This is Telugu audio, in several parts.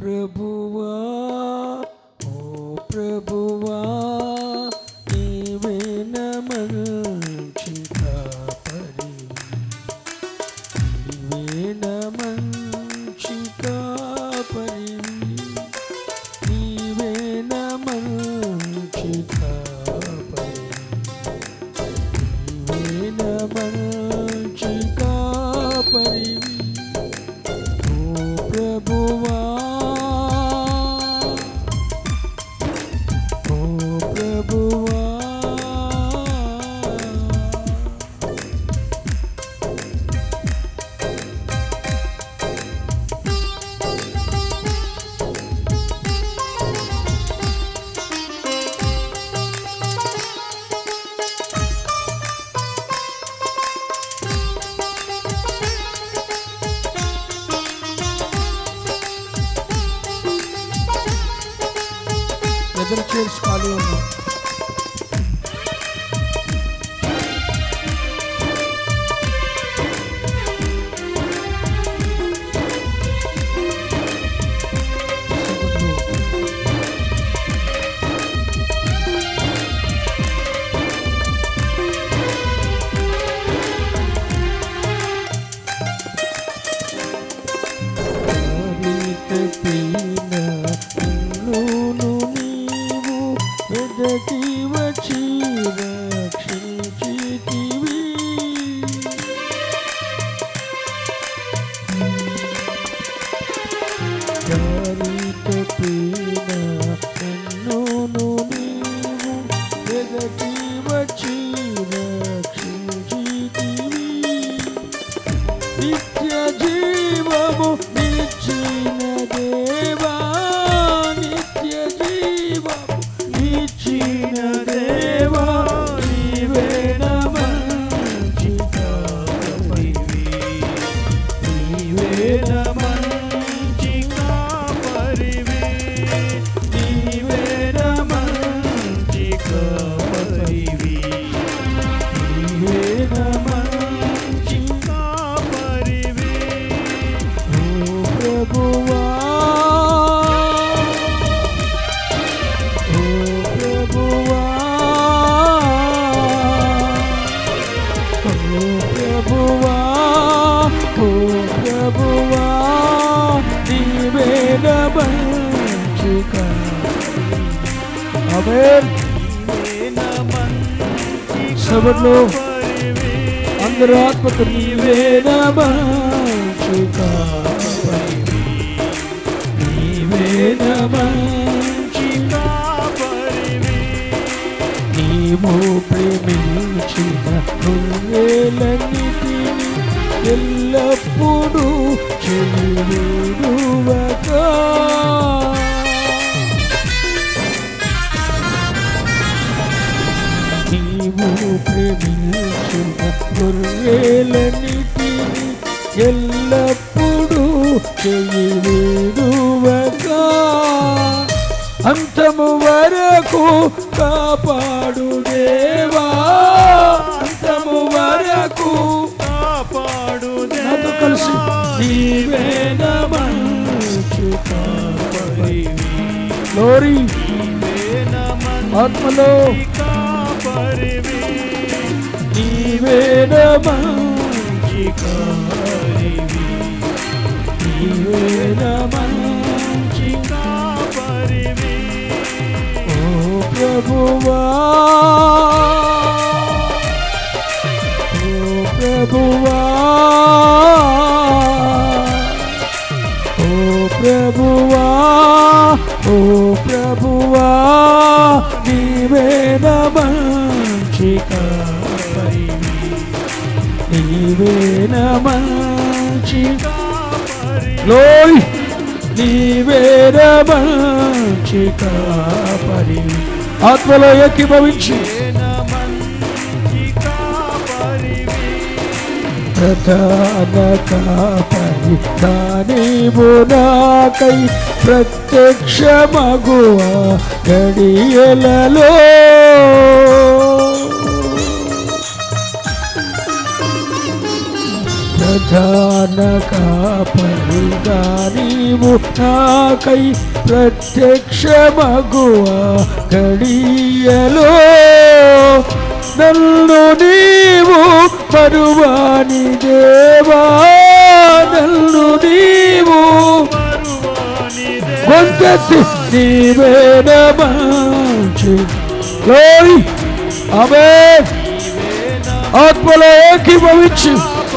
ప్రభువా ఓ ప్రభువా నీవేన మంచి కాపరివి నీవేన మంచి కాపరివి నీవేన మంచి కాపరివి నీవేన మంచి కాపరివి ఓ ప్రభువా ఓ ప్రభువా ఎదురు చేర్చి ఖాళీ ఉన్నా వెదకి వచ్చి రక్షించితివి దారి తప్పిన నన్నును నీవు వెదకి వచ్చి రక్షించితివి నిత్య జీవము నిచ్చిన దేవా నిత్య జీవము నిచ్చిన దేవా నీవేన మంచి కాపరివి నీవేన మంచి కాపరివి నీవేన మంచి కాపరివి నీవేన మంచి కాపరివి ఓ ప్రభువా ఓ ప్రభువా ఓ ప్రభువా ఓ ప్రభువా నీవేన మంచి కాపరివి ఆమేన్ సభలో అందరూ ఆత్మకు నీవేన మంచి కాపరివి నీవేన మంచి కాపరివి నీవు ప్రేమించిన నువ్వేలన్నిటిని ఎల్లప్పుడూ చెవిడువగా నీవు ప్రేమించిన గొర్రెలన్నిటిని ఎల్లప్పుడూ చెయ్యి విడువగా అంతము వరకు కాపాడు దేవా అంతము వరకు కాపాడు నాతో కలిసి నీవేన మంచు కాపరివి లోరీ ఆత్మలో కాపరివి నీవేన మంచి కాపరివి నీవేన మంచి కాపరివి ఓ ప్రభువా ఓ ప్రభువా ఓ ప్రభువా ఓ ప్రభువా నీవేన మంచి కాపరివి నీవేన మంచి లోయ్ నీవేన మంచి కాపరి ఆత్మలో ఏకీభవించి ప్రధాన కాపరి దానివు నాకై ప్రత్యక్ష మగువ గడియలలో ప్రధాన కాపరిగా నీవు నాకై ప్రత్యక్షమగువ గడియలో నన్ను నీవు పరువాని దేవా నన్ను నీవు గొంతెత్తి నీవేన మంచి లోయ్ ఆమె ఆత్మలో ఏకీభవించు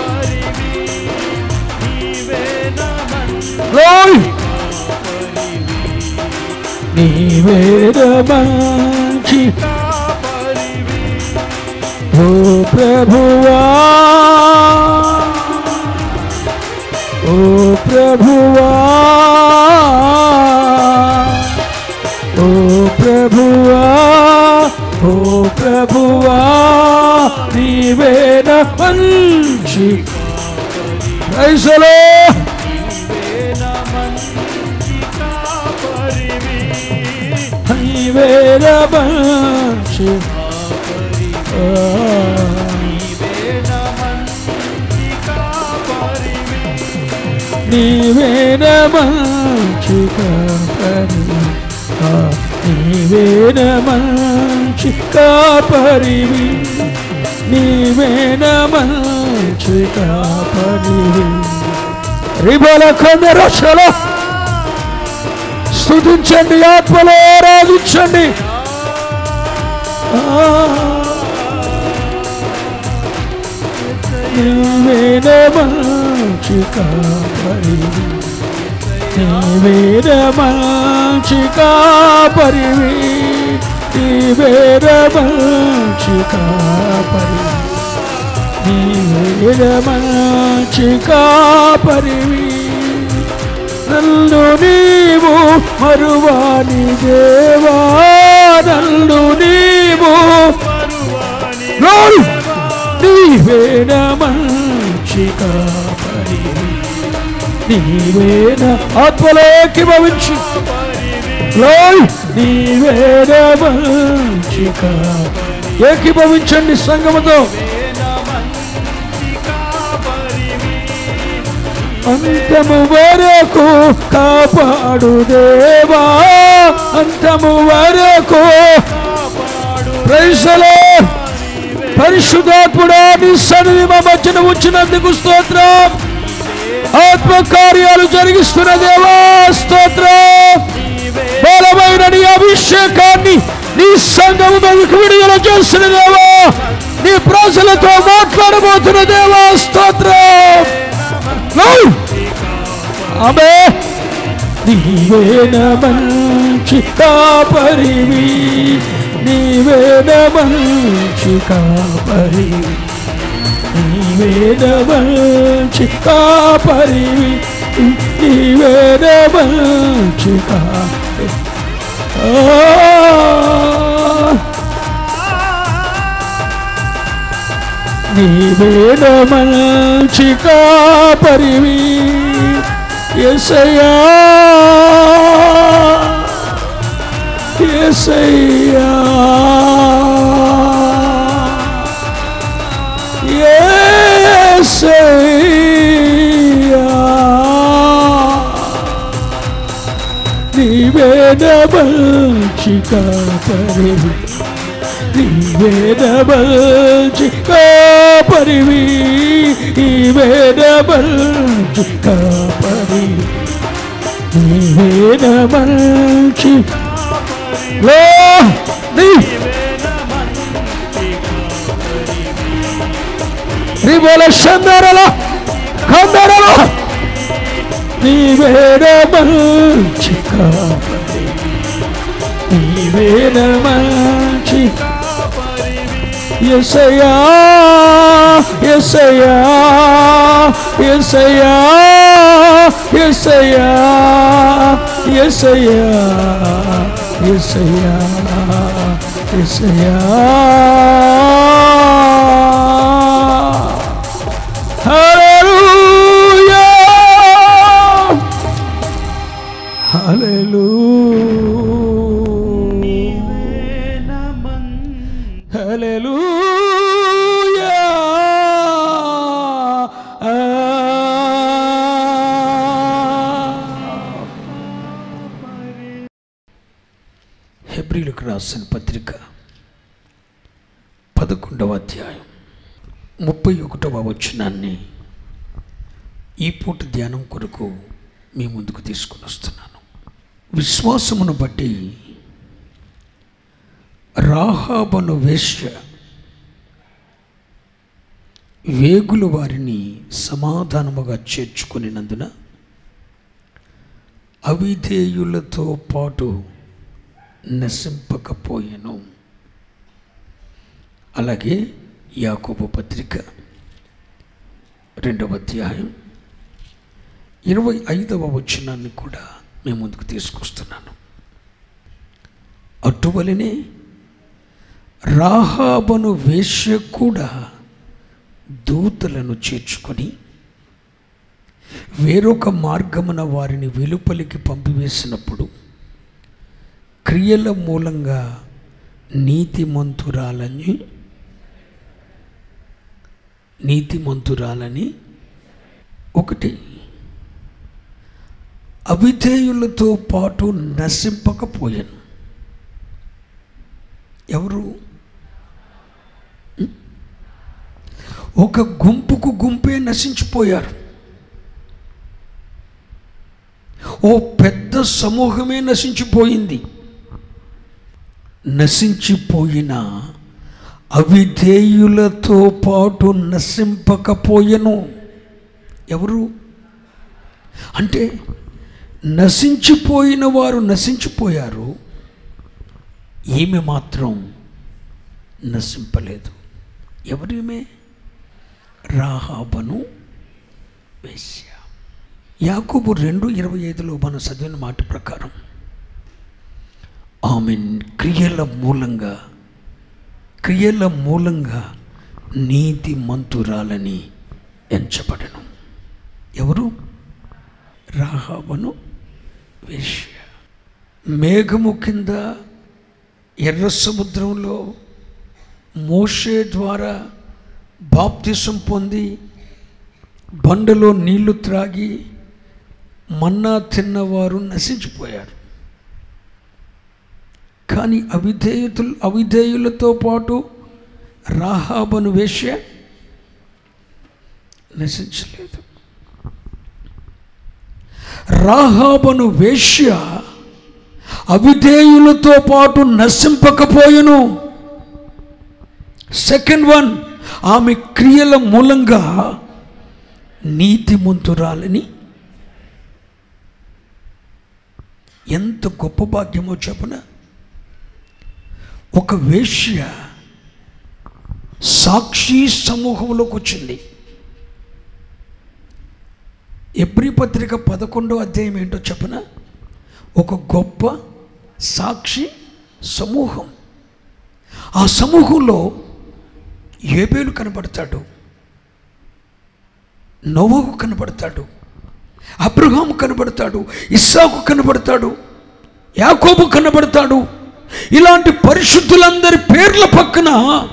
లోయ్ నీవేన మంచి ఓ ప్రభువా ఓ ప్రభువా ఓ ప్రభువా ఓ ప్రభువా నీవేన మంచి ప్రైసలో నీవేన మంచి ఆ. నీవేన మంచి కాపరి ఆ, నీవేన మంచి కాపరివి నీవేన మంచి కాపరివి రిబల కొందరక్షలో స్థుతించండి ఆత్మలో ఆరాధించండి ఆ. నీవేన మంచి కాపరివి నీవేన మంచి కాపరివి నీవేన మంచి కాపరివి నీవేన మంచి కాపరివి నన్ను నీవు మరువాని దేవా నన్ను నీవు Glory! నీవేన మంచి కాపరి నీవేన ఆత్మలోకి భవించి గ్లోరీ నీవేన మంచి కాపరి ఏకీభవించండి సంగముతో అంతము వరకు కాపాడు దేవా అంతము వరకు ప్రైసలో పరిశుద్ధాత్ముడా నీ సన్నిధి మా మధ్యన ఉంచినందుకు స్తోత్రం ఆత్మ కార్యాలు జరిగిస్తున్న దేవా స్తోత్రం బలమైన నీ అభిషేకాన్ని నీ సంఘము మీదకు విడుదల చేస్తున్న దేవా నీ ప్రజలతో మాట్లాడబోతున్న దేవా స్తోత్రం Glory! ఆమె నీవేన మంచి కాపరివి నీవేన మంచి కాపరివి నీవేన మంచి కాపరివి నీవేన మంచి కాపరి నీవేన మంచి కాపరివి ఎసయ్యా ఎసయ్యా ఎసయ్యా నీవేన మంచి కాపరివి నీవేన మంచి కాపరివి నీవేన మంచి కాపరి నీవేన మంచి లో నీ రిబోల శందరల కందరల నీవేన మంచి కాపరి నీవేన మంచి ఎసయా ఎసయా ఎసయా ఎసయా ఎసయా ఎసయా ఎసయా హల్లెలూయా హల్లెలూయా రాసిన పత్రిక పదకొండవ అధ్యాయం ముప్పై ఒకటవ వచనాన్ని ఈ పూట ధ్యానం కొరకు మీ ముందుకు తీసుకుని వస్తున్నాను విశ్వాసమును బట్టి రాహాబను వేశ్య వేగులు వారిని సమాధానముగా చేర్చుకునినందున అవిధేయులతో పాటు నశింపకపోయెను అలాగే యాకోబు పత్రిక రెండవ అధ్యాయం ఇరవై ఐదవ వచనాన్ని కూడా మేము ముందుకు తీసుకొస్తున్నాను అటువలనే రాహాబను వేశ్య కూడా దూతలను చేర్చుకొని వేరొక మార్గమున వారిని వెలుపలికి పంపివేసినప్పుడు క్రియల మూలంగా నీతిమంతురాలని నీతిమంతురాలని ఒకటి అవిధేయులతో పాటు నశింపకపోయాను ఎవరు ఉం? ఒక గుంపుకు గుంపే నశించిపోయారు ఓ పెద్ద సమూహమే నశించిపోయింది నశించిపోయిన అవిధేయులతో పాటు నశింపకపోయెను ఎవరు అంటే నశించిపోయిన వారు నశించిపోయారు ఈమె మాత్రం నశింపలేదు ఎవరిమే రాహాబను వేశ్య యాకోబు రెండు ఇరవై ఐదులో మనం చదివిన మాట ప్రకారం ఆమె క్రియల మూలంగా క్రియల మూలంగా నీతి మంతురాలని ఎంచబడను ఎవరు రాహాబను వేశ్య మేఘము కింద ఎర్ర సముద్రంలో మోషే ద్వారా బాప్తిసం పొంది బండలో నీళ్లు త్రాగి మన్నా తిన్నవారు నశించిపోయారు కానీ అవిధేయుతులు అవిధేయులతో పాటు రాహాబను వేశ్య నశించలేదు రాహాబను వేశ్య అవిధేయులతో పాటు నశింపకపోయెను సెకండ్ వన్ ఆమె క్రియల మూలంగా నీతిమంతురాలని ఎంత గొప్ప భాగ్యమో చెప్పన ఒక వేశ్య సాక్షి సమూహంలోకి వచ్చింది ఎబ్రి పత్రిక పదకొండో అధ్యాయం ఏంటో చెప్పన ఒక గొప్ప సాక్షి సమూహం ఆ సమూహంలో ఏబేలు కనబడతాడు నోవహు కనబడతాడు అబ్రహాము కనబడతాడు ఇస్సాకు కనబడతాడు యాకోబు కనబడతాడు ఇలాంటి పరిశుద్ధులందరి పేర్ల పక్కన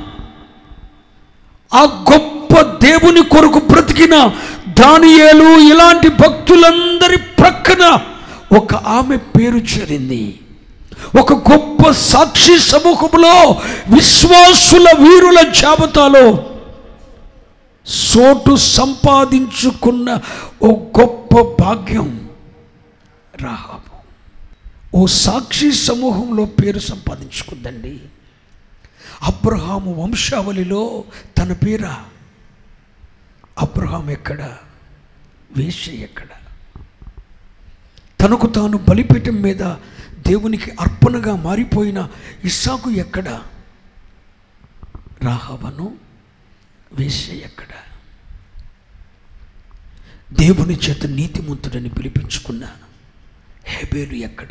ఆ గొప్ప దేవుని కొరకు బ్రతికిన దానియేలు ఇలాంటి భక్తులందరి ప్రక్కన ఒక ఆమె పేరు చేరింది ఒక గొప్ప సాక్షి సమూహంలో విశ్వాసుల వీరుల జాబితాలో సోటు సంపాదించుకున్న ఓ గొప్ప భాగ్యం రాహాబు ఓ సాక్షి సమూహంలో పేరు సంపాదించుకుందండి అబ్రహాము వంశావళిలో తన పేర అబ్రహాం ఎక్కడ వేశ్య ఎక్కడ తనకు తాను బలిపీఠం మీద దేవునికి అర్పణగా మారిపోయిన ఇస్సాకు ఎక్కడ రాహవను వేశ్య ఎక్కడ దేవుని చేత నీతిమంతుడని పిలిపించుకున్న హెబేలు ఎక్కడ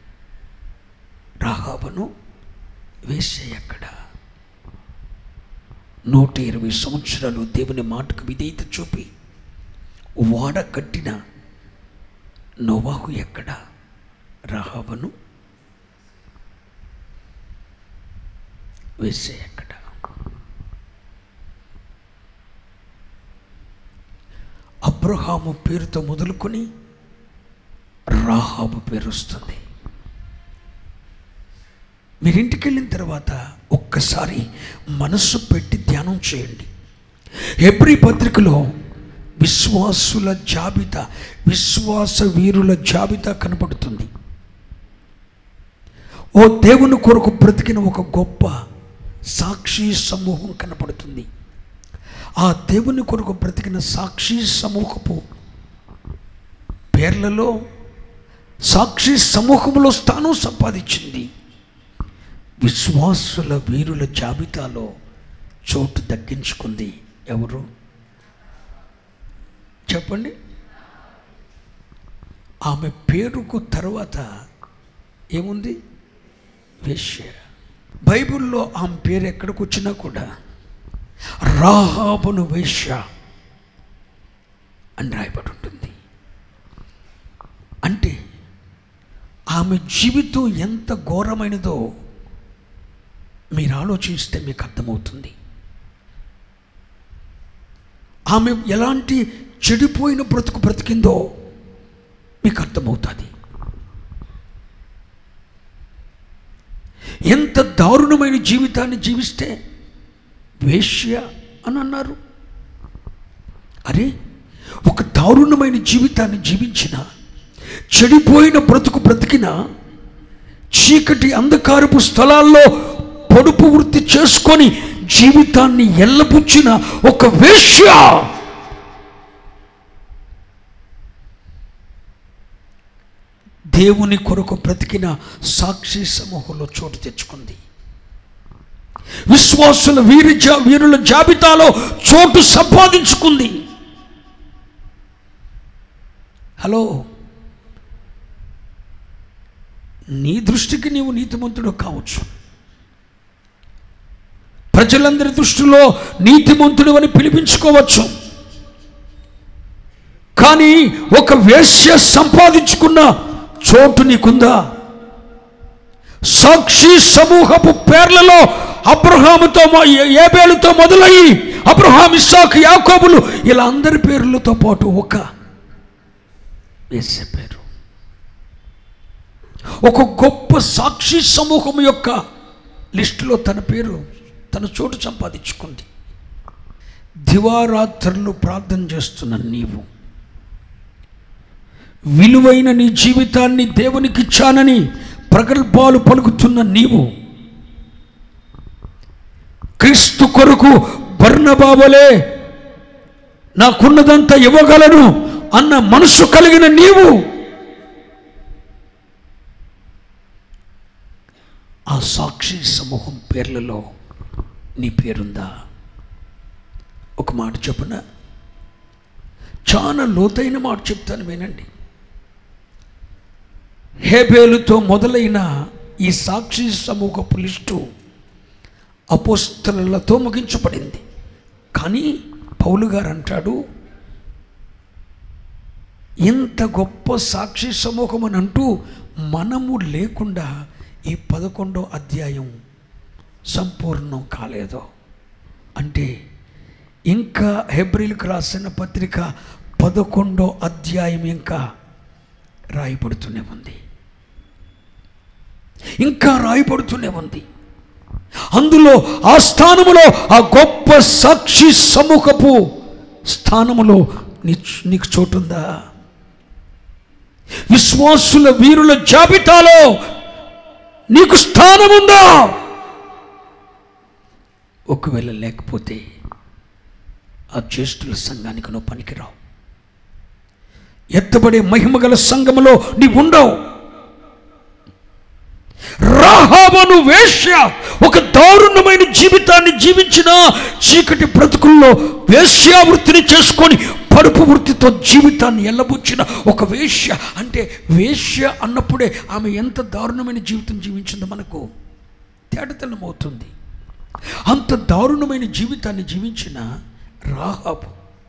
రాహాబను వేశ్య ఎక్కడ నూట ఇరవై సంవత్సరాలు దేవుని మాటకు విధేయత చూపి వాడ కట్టిన నోవాహు ఎక్కడ రాహాబను వేసే ఎక్కడ అబ్రహాము పేరుతో మొదలుకొని రాహాబు పేరు వస్తుంది మీరు ఇంటికి వెళ్ళిన తర్వాత ఒక్కసారి మనస్సు పెట్టి ధ్యానం చేయండి ఎబ్రి పత్రికలో విశ్వాసుల జాబితా విశ్వాస వీరుల జాబితా కనపడుతుంది ఓ దేవుని కొరకు బ్రతికిన ఒక గొప్ప సాక్షి సమూహం కనపడుతుంది ఆ దేవుని కొరకు బ్రతికిన సాక్షి సమూహపు పేర్లలో సాక్షి సమూహంలో స్థానం సంపాదించింది విశ్వాసుల వీరుల జాబితాలో చోటు దక్కించుకుంది ఎవరు చెప్పండి ఆమె పేరుకు తర్వాత ఏముంది వేశ్య బైబిల్లో ఆమె పేరు ఎక్కడికి వచ్చినా కూడా రాహాబును వేశ్య అని రాయబడి ఉంటుంది అంటే ఆమె జీవితం ఎంత ఘోరమైనదో మీరు ఆలోచిస్తే మీకు అర్థమవుతుంది ఆమె ఎలాంటి చెడిపోయిన బ్రతుకు బ్రతికిందో మీకు అర్థమవుతుంది ఎంత దారుణమైన జీవితాన్ని జీవిస్తే వేశ్య అని అన్నారు అరే ఒక దారుణమైన జీవితాన్ని జీవించిన చెడిపోయిన బ్రతుకు బ్రతికిన చీకటి అంధకారపు స్థలాల్లో పొడుపు వృత్తి చేసుకొని జీవితాన్ని ఎల్లబుచ్చిన ఒక వేశ్య దేవుని కొరకు బ్రతికిన సాక్షి సమూహంలో చోటు తెచ్చుకుంది విశ్వాసుల వీరి జా వీరుల జాబితాలో చోటు సంపాదించుకుంది హలో నీ దృష్టికి నీవు నీతిమంతుడు కావచ్చు ప్రజలందరి దృష్టిలో నీతిమంతుడు అని పిలిపించుకోవచ్చు కానీ ఒక వేశ్య సంపాదించుకున్న చోటు నీకుందా సాక్షి సమూహపు పేర్లలో అబ్రహాముతో మొ- ఏ- ఏబేలుతో మొదలయ్యి అబ్రహాం ఇస్సాకు యాకోబులు ఇలా అందరి పేర్లతో పాటు ఒక వేసే పేరు ఒక గొప్ప సాక్షి సమూహం యొక్క లిస్టులో తన పేరు తన చోటు సంపాదించుకుంది దివారాత్రులు ప్రార్థన చేస్తున్న నీవు విలువైన నీ జీవితాన్ని దేవునికి ఇచ్చానని ప్రగల్భాలు పలుకుతున్న నీవు క్రీస్తు కొరకు బర్ణబాబలే నాకున్నదంతా ఇవ్వగలను అన్న మనసు కలిగిన నీవు ఆ సాక్షి సమూహం పేర్లలో నీ పేరుందా ఒక మాట చెప్పున చాలా లోతైన మాట చెప్తాను వినండి హేబేలుతో మొదలైన ఈ సాక్షి సమూహపు లిస్టు అపోస్తలతో ముగించబడింది కానీ పౌలు గారు అంటాడు ఇంత గొప్ప సాక్షి సమూహం అని అంటూ మనము లేకుండా ఈ పదకొండో అధ్యాయం సంపూర్ణం కాలేదు అంటే ఇంకా హెబ్రిల్కి రాసిన పత్రిక పదకొండో అధ్యాయం ఇంకా రాయబడుతూనే ఉంది ఇంకా రాయబడుతూనే ఉంది అందులో ఆ స్థానములో ఆ గొప్ప సాక్షి సమూహపు స్థానములో నీ నీకు చోటుందా విశ్వాసుల వీరుల జాబితాలో నీకు స్థానముందా ఒకవేళ లేకపోతే ఆ జ్యేష్ఠుల సంఘానికి నువ్వు పనికిరావు ఎత్తబడే మహిమగల సంఘములో నీవు ఉండవు రాహాబను వేశ్య ఒక దారుణమైన జీవితాన్ని జీవించిన చీకటి బ్రతుకుల్లో వేశ్యావృత్తిని చేసుకొని పరుపు వృత్తితో జీవితాన్ని ఎల్లబుచ్చిన ఒక వేశ్య అంటే వేశ్య అన్నప్పుడే ఆమె ఎంత దారుణమైన జీవితం జీవించిందో మనకు తేటతెల్లమవుతుంది అంత దారుణమైన జీవితాన్ని జీవించిన రాహాబు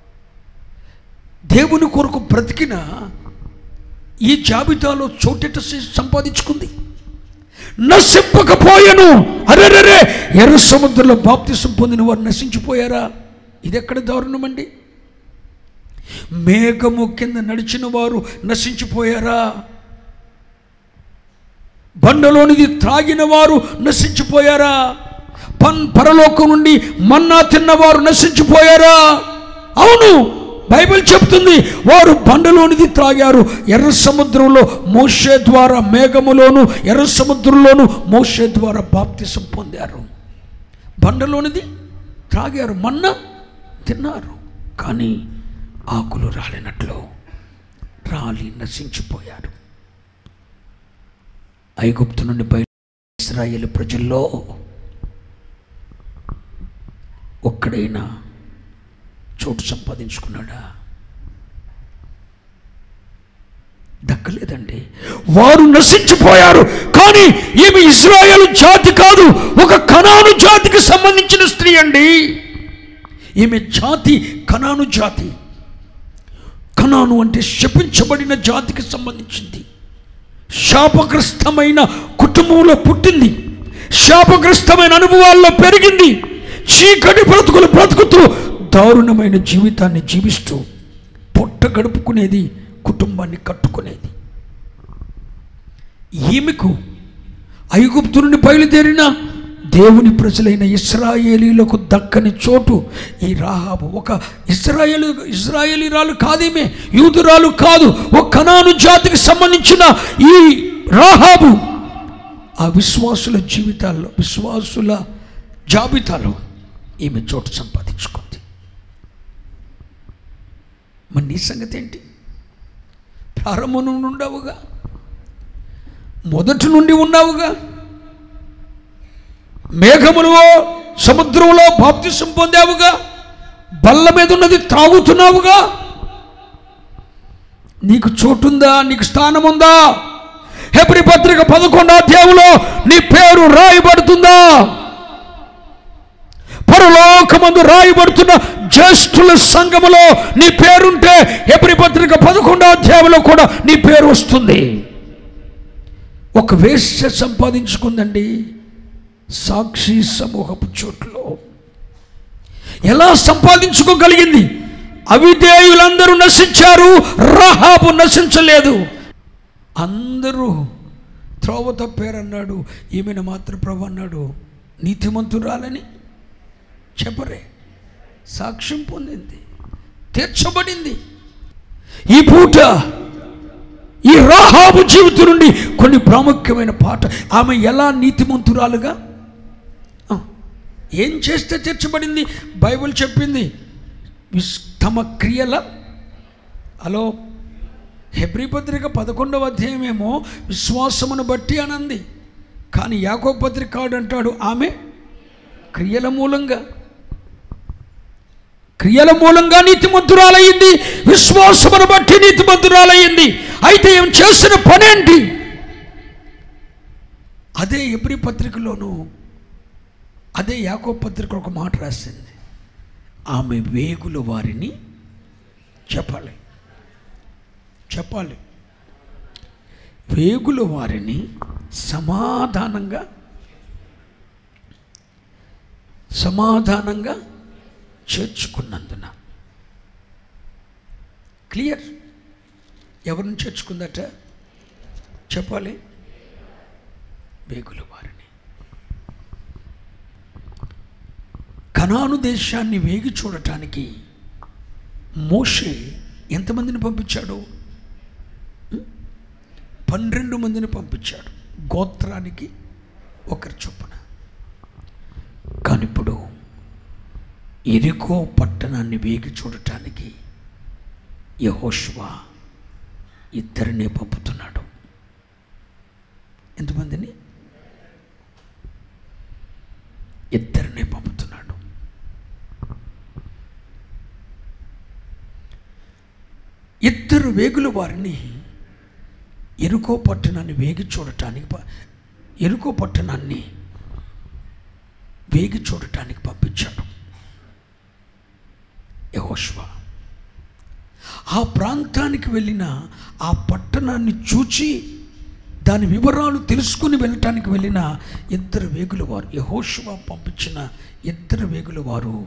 దేవుని కొరకు బ్రతికిన ఈ జాబితాలో చోటెట సంపాదించుకుంది నశింపకపోయాను అరెరరే ఎర్ర సముద్రంలో బాప్తిసం పొందిన వారు నశించిపోయారా ఇది ఎక్కడ దారుణమండి మేఘము కింద నడిచిన వారు నశించిపోయారా బండలోనిది త్రాగిన వారు నశించిపోయారా పన్ పరలోకం నుండి మన్నా తిన్నవారు నశించిపోయారా అవును బైబిల్ చెప్తుంది వారు బండలోనిది త్రాగారు ఎర్ర సముద్రంలో మోషే ద్వారా మేఘములోను ఎర్ర సముద్రంలోను మోషే ద్వారా బాప్తిసం పొందారు బండలోనిది త్రాగారు మన్నా తిన్నారు కానీ ఆకులు రాలినట్లు రాలి నశించిపోయారు ఐగుప్తు నుండి బయట ఇస్రాయేల్ ప్రజల్లో ఒక్కడైనా చోటు సంపాదించుకున్నాడా దక్కలేదండి వారు నశించిపోయారు కానీ ఈమె ఇజ్రాయేల్ జాతి కాదు ఒక కనాను జాతికి సంబంధించిన స్త్రీ అండి ఈమె జాతి కనాను జాతి కనాను అంటే శపించబడిన జాతికి సంబంధించింది శాపగ్రస్తమైన కుటుంబంలో పుట్టింది శాపగ్రస్తమైన అనుభవాల్లో పెరిగింది చీకటి బ్రతుకులు బ్రతుకుతూ దారుణమైన జీవితాన్ని జీవిస్తూ పొట్ట గడుపుకునేది కుటుంబాన్ని కట్టుకునేది ఈమెకు ఐగుప్తు నుండి బయలుదేరిన దేవుని ప్రజలైన ఇస్రాయేలీలకు దక్కని చోటు ఈ రాహాబు ఒక ఇస్రాయేలు ఇజ్రాయేలీరాలు కాదేమే యూదురాలు కాదు ఒక కనాను జాతికి సంబంధించిన ఈ రాహాబు ఆ విశ్వాసుల జీవితాల్లో విశ్వాసుల జాబితాలో ఈమె చోటు సంపాదించుకుంది మరి నీ సంగతి ఏంటి ప్రారంభం నుండి ఉండవుగా మొదటి నుండి ఉన్నావుగా మేఘములో సముద్రంలో బాప్తిసం పొందావుగా బల్ల మీద ఉన్నది త్రాగుతున్నావుగా నీకు చోటుందా నీకు స్థానం ఉందా హెబ్రి పత్రిక పదకొండో అధ్యాయంలో నీ పేరు రాయబడుతుందా పరలోకమందు రాయబడుతున్న జ్యేష్ఠుల సంఘములో నీ పేరుంటే హెబ్రి పత్రిక పదకొండో అధ్యాయంలో కూడా నీ పేరు వస్తుంది ఒక వేశ్య సంపాదించుకుందండి సాక్షి సమూహపు చోట్లో ఎలా సంపాదించుకోగలిగింది అవిధేయులందరూ నశించారు రహాబు నశించలేదు అందరూ త్రోవ తప్పారన్నాడు ఈమెను మాత్రం ప్రభు అన్నాడు నీతిమంతురాలని చెప్పరే సాక్ష్యం పొందింది తీర్చబడింది ఈ పూట ఈ రాహాబు జీవితం నుండి కొన్ని ప్రాముఖ్యమైన పాట ఆమె ఎలా నీతిమంతురాలుగా ఆ, ఏం చేస్తే తీర్చబడింది బైబిల్ చెప్పింది విస్- తమ క్రియల హలో హెబ్రి పత్రిక పదకొండవ అధ్యాయమేమో విశ్వాసమును బట్టి అనంది కానీ యాకో పత్రిక కాడు అంటాడు ఆమె క్రియల మూలంగా క్రియల మూలంగా నీతిమంతురాలయ్యింది విశ్వాసమును బట్టి నీతిమంతురాలయ్యింది అయితే ఏం చేసిన పనేంటి అదే ఎబ్రి పత్రికలోను అదే యాకో పత్రిక ఒక మాట రాసింది ఆమె వేగుల వారిని చెప్పాలి చెప్పాలి వేగుల వారిని సమాధానంగా సమాధానంగా చేర్చుకున్నందున క్లియర్ ఎవరిని చేర్చుకుందట చెప్పాలి వేగుల వారిని కనాను దేశాన్ని వేగి చూడటానికి మోషే ఎంతమందిని పంపించాడు ఉం? పన్నెండు మందిని పంపించాడు గోత్రానికి ఒకరి చొప్పున కానీ ఇప్పుడు ఎరికో పట్టణాన్ని వేగి చూడటానికి యహోష్వా ఇద్దరినే పంపుతున్నాడు ఎంతమందిని ఇద్దరినే పంపుతున్నాడు ఇద్దరు వేగుల వారిని ఎరుకో పట్టణాన్ని వేగి చూడటానికి ప- ఎరుకో పట్టణాన్ని వేగి చూడటానికి పంపించాడు యహోష్వా ఆ ప్రాంతానికి వెళ్ళిన ఆ పట్టణాన్ని చూచి దాని వివరాలు తెలుసుకుని వెళ్ళటానికి వెళ్ళిన ఇద్దరు వేగుల వారు యహోష్వా పంపించిన ఇద్దరు వేగుల వారు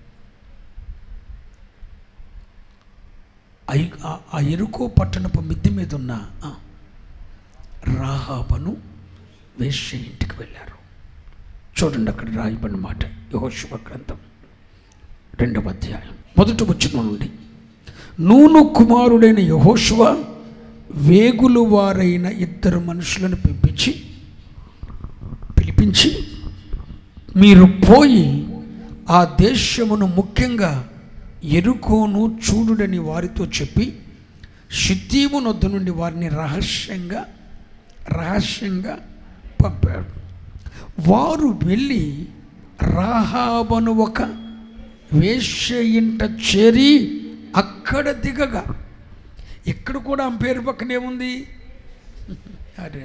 ఐ- ఆ- ఆ ఎరుకో పట్టణపు మిద్దె మీద ఉన్న ఆ, రాహాబను వేశ్య ఇంటికి వెళ్ళారు చూడండి అక్కడ రాయబడిన మాట యహోశువ గ్రంథం రెండవ అధ్యాయం మొదటి వచ్చిన నుండి నూను కుమారుడైన యహోశువ వేగులు వారైన ఇద్దరు మనుషులను పిలిపించి పిలిపించి మీరు పోయి ఆ దేశమును ముఖ్యంగా ఎరుకోను చూడుడని వారితో చెప్పి షిత్తీము నొద్ద నుండి వారిని రహస్యంగా రహస్యంగా పంపాడు వారు వెళ్ళి రాహాబను ఒక వేశ్య ఇంట చేరి అక్కడ దిగగా ఇక్కడ కూడా ఆమె పేరు పక్కనే ఉంది అరే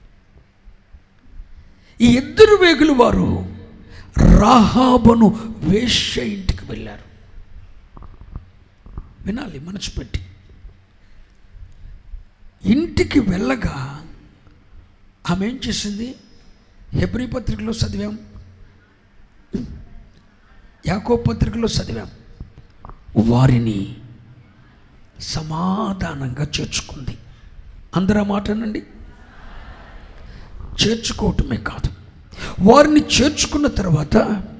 ఈ ఇద్దరు వేగులు వారు రాహాబను వేశ్య ఇంటికి వెళ్ళారు వినాలి మనసు పెట్టి ఇంటికి వెళ్ళగా ఆమె ఏం చేసింది హెబ్రి పత్రికలో చదివాం యాకో పత్రికలో చదివాం వారిని సమాధానంగా చేర్చుకుంది అందరూ మాటనండి చేర్చుకోవటమే కాదు వారిని చేర్చుకున్న తర్వాత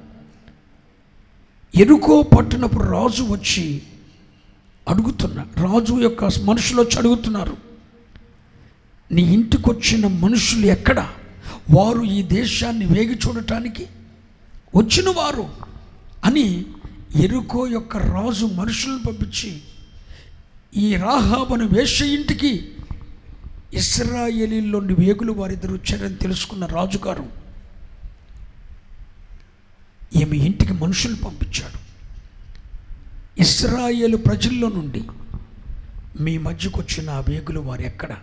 ఎరుకో పట్టణపు రాజు వచ్చి అడుగుతున్నా రాజు యొక్క మనుషులు వచ్చి అడుగుతున్నారు నీ ఇంటికి వచ్చిన మనుషులు ఎక్కడ వారు ఈ దేశాన్ని వేగి చూడటానికి వచ్చిన వారు అని ఎరుకో యొక్క రాజు మనుషులను పంపించి ఈ రాహాబను వేశ్య ఇంటికి ఇస్రాయేలీలోని వేగులు వారిద్దరు వచ్చారని తెలుసుకున్న రాజుగారు ఈమె ఇంటికి మనుషులు పంపించాడు ఇస్రాయేలు ప్రజల్లో నుండి మీ మధ్యకు వచ్చిన ఆ వేగులు వారు ఎక్కడ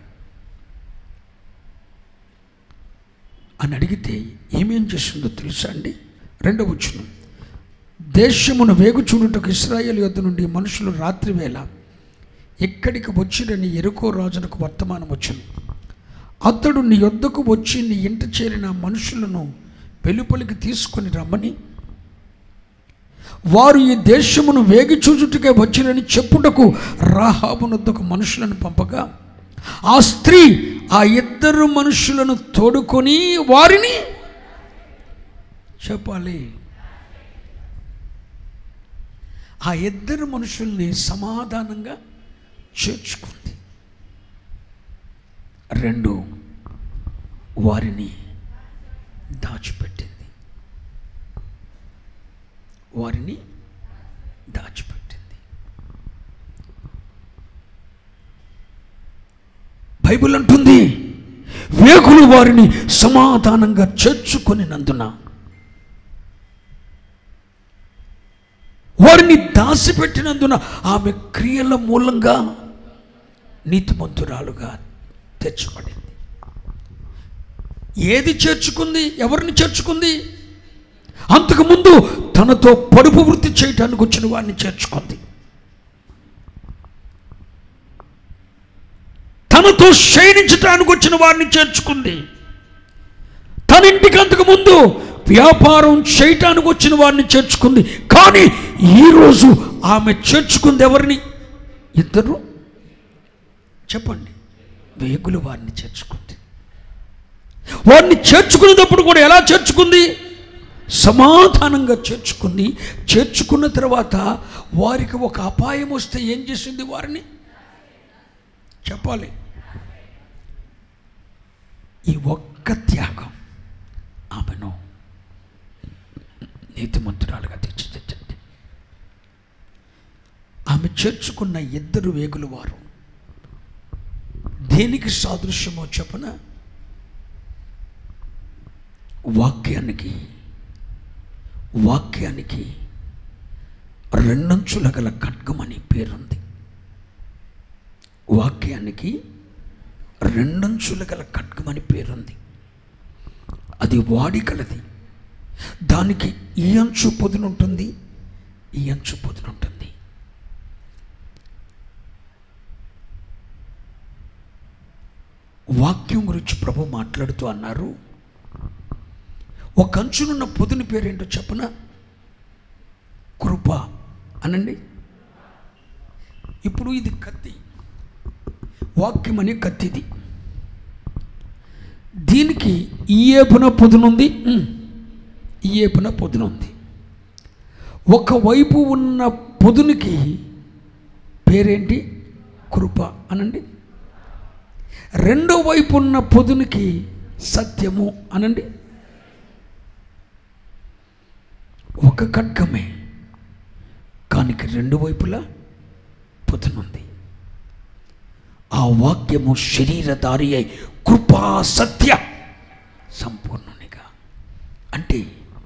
అని అడిగితే ఏమేం చేసిందో తెలుసా అండి రెండవ వచ్చును దేశమును వేగు చూడుటకు ఇస్రాయేల్ యొద్ద నుండి మనుషులు రాత్రి వేళ ఇక్కడికి వచ్చిరని ఎరుకో రాజునకు వర్తమానం వచ్చును అతడు నీ యొద్దకు వచ్చి నీ ఇంట చేరిన మనుషులను వెలుపలికి తీసుకొని రమ్మని వారు ఈ దేశమును వేగి చూచుటకే వచ్చిరని చెప్పుటకు రాహాబునొద్దకు మనుషులను పంపగా ఆ స్త్రీ ఆ ఇద్దరు మనుషులను తోడుకొని వారిని చెప్పాలి ఆ ఇద్దరు మనుషుల్ని సమాధానంగా చేర్చుకుంది రెండు వారిని దాచిపెట్టింది వారిని దాచిపెట్టింది బైబిల్ అంటుంది వేగులు వారిని సమాధానంగా చేర్చుకొనినందున వారిని దాచిపెట్టినందున ఆమె క్రియల మూలంగా నీతిమంతురాలుగా తెచ్చబడింది ఏది చేర్చుకుంది ఎవరిని చేర్చుకుంది అంతకుముందు తనతో పడుపు వృత్తి చేయటానికి వచ్చిన వారిని చేర్చుకుంది తనతో శయనించటానికి వచ్చిన వారిని చేర్చుకుంది తన ఇంటికి అంతకు ముందు వ్యాపారం చేయటానికి వచ్చిన వారిని చేర్చుకుంది కానీ ఈరోజు ఆమె చేర్చుకుంది ఎవరిని ఇద్దరు చెప్పండి వేగులు వారిని చేర్చుకుంది వారిని చేర్చుకునేటప్పుడు కూడా ఎలా చేర్చుకుంది సమాధానంగా చేర్చుకుంది చేర్చుకున్న తర్వాత వారికి ఒక అపాయం వస్తే ఏం చేసింది వారిని చెప్పాలి ఈ ఒక్క త్యాగం ఆమెను నీతిమంతురాలుగా తీర్చిదిద్దింది ఆమె చేర్చుకున్న ఇద్దరు వేగులు వారు దేనికి సాదృశ్యమో చెప్పన వాక్యానికి వాక్యానికి రెండంచుల గల ఖడ్గం అని పేరుంది వాక్యానికి రెండంచుల గల ఖడ్గం అని పేరుంది అది వాడికలది దానికి ఈ అంచు పొదునుంటుంది ఈ అంచు పొదునుంటుంది వాక్యం గురించి ప్రభు మాట్లాడుతూ అన్నారు ఒక అంచునున్న పొదుని పేరేంటో చెప్పన కృప అనండి ఇప్పుడు ఇది కత్తి వాక్యం అనే కత్తిది దీనికి ఈ ఏపున పొదునుంది ఉమ్, ఈ ఏపున పొదునుంది ఒకవైపు ఉన్న పొదునికి పేరేంటి కృప అనండి రెండో వైపు ఉన్న పొదునికి సత్యము అనండి ఒక ఖడ్గమే కానికి రెండు వైపులా పొదునుంది ఆ వాక్యము శరీరధారి అయి కృపా సత్య సంపూర్ణునిగా అంటే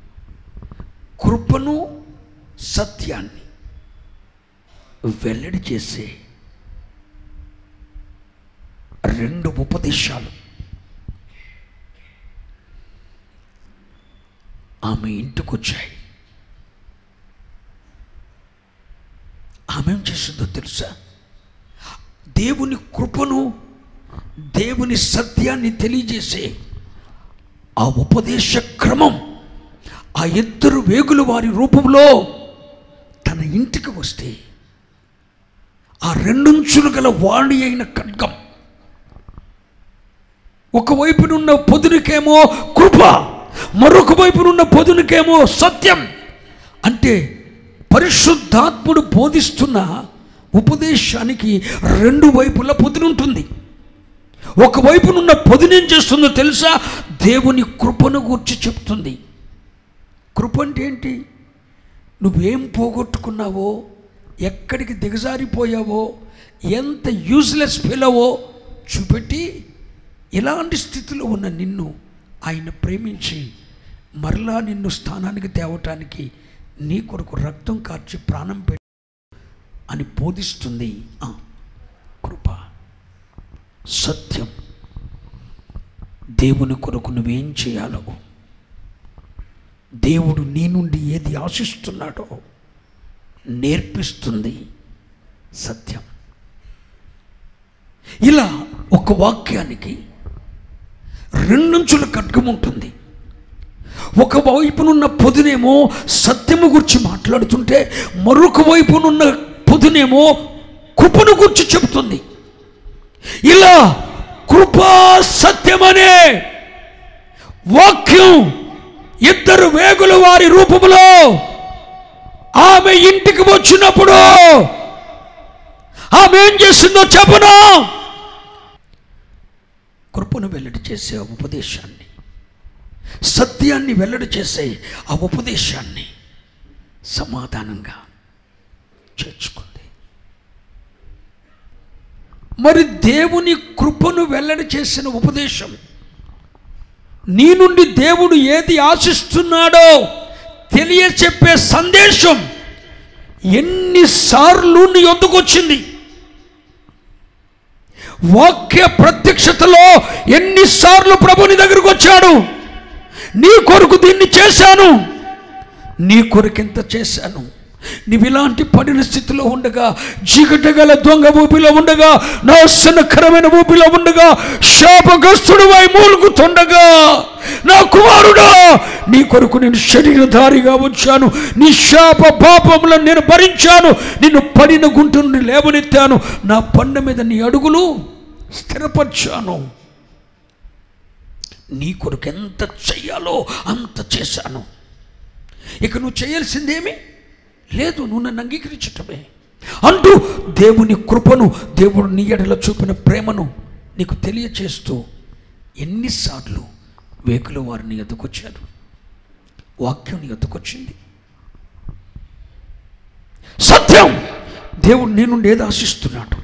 కృపను సత్యాన్ని వెల్లడి చేసే రెండు ఉపదేశాలు ఆమె ఇంటికి వచ్చాయి ఆమె ఏం చేసిందో తెలుసా దేవుని కృపను దేవుని సత్యాన్ని తెలియజేసే ఆ ఉపదేశ క్రమం ఆ ఇద్దరు వేగులు వారి రూపంలో తన ఇంటికి వస్తే ఆ రెండుంచులు గల వాణి అయిన ఖడ్గం ఒకవైపునున్న పొదునికేమో కృప మరొక వైపునున్న పొదునికేమో సత్యం అంటే పరిశుద్ధాత్ముడు బోధిస్తున్న ఉపదేశానికి రెండు వైపుల పొదునుంటుంది ఒకవైపునున్న పొదునేం చేస్తుందో తెలుసా దేవుని కృపను గూర్చి చెప్తుంది కృప అంటే ఏంటి నువ్వేం పోగొట్టుకున్నావో ఎక్కడికి దిగజారిపోయావో ఎంత యూజ్లెస్ ఫెలవో చూపెట్టి ఇలాంటి స్థితిలో ఉన్న నిన్ను ఆయన ప్రేమించి మరలా నిన్ను స్థానానికి తేవటానికి నీ కొరకు రక్తం కార్చి ప్రాణం పెట్టి అని బోధిస్తుంది ఆ, కృప సత్యం దేవుని కొరకు నువ్వేం చేయాలో దేవుడు నీ నుండి ఏది ఆశిస్తున్నాడో నేర్పిస్తుంది సత్యం ఇలా ఒక వాక్యానికి రెండంచుల ఖడ్గం ఉంటుంది ఒక వైపునున్న పొదునేమో సత్యము గురించి మాట్లాడుతుంటే మరొక వైపునున్న పొదునేమో కృపను గురించి చెబుతుంది ఇలా కృపా సత్యమనే వాక్యం ఇద్దరు వేగుల వారి రూపంలో ఆమె ఇంటికి వచ్చినప్పుడు ఆమె ఏం చేసిందో చెప్పను కృపను వెల్లడి చేసే ఆ ఉపదేశాన్ని సత్యాన్ని వెల్లడి చేసే ఆ ఉపదేశాన్ని సమాధానంగా చేర్చుకుంది మరి దేవుని కృపను వెల్లడి చేసిన ఉపదేశం నీ నుండి దేవుడు ఏది ఆశిస్తున్నాడో తెలియచెప్పే సందేశం ఎన్నిసార్లు నీ వద్దకు వచ్చింది వాక్య ప్రత్యక్షతలో ఎన్నిసార్లు ప్రభు నీ దగ్గరకు వచ్చాడు నీ కొరకు దీన్ని చేశాను నీ కొరకు ఎంత చేశాను నీవు ఇలాంటి పడిన స్థితిలో ఉండగా చీకటి గల దొంగ ఊపిలో ఉండగా నాశనకరమైన ఊపిలో ఉండగా శాపగ్రస్తుడు వై మూలుగుతుండగా నా కుమారుడా నీ కొరకు నేను శరీరధారిగా వచ్చాను నీ శాప పాపములను నేను భరించాను నిన్ను పడిన గుంట నుండి లేవనెత్తాను నా పండ మీద నీ అడుగులు స్థిరపరిచాను నీ కొరకు ఎంత చెయ్యాలో అంత చేశాను ఇక నువ్వు చేయాల్సిందేమి లేదు నువ్వు నన్ను అంగీకరించటమే అంటూ దేవుని కృపను దేవుడు నీ ఎడల చూపిన ప్రేమను నీకు తెలియచేస్తూ ఎన్నిసార్లు వేకుల వారు నీ ఎదుకొచ్చారు వాక్యం నీ ఎదుకొచ్చింది సత్యం దేవుడు నీ నుండి ఏది ఆశిస్తున్నాడు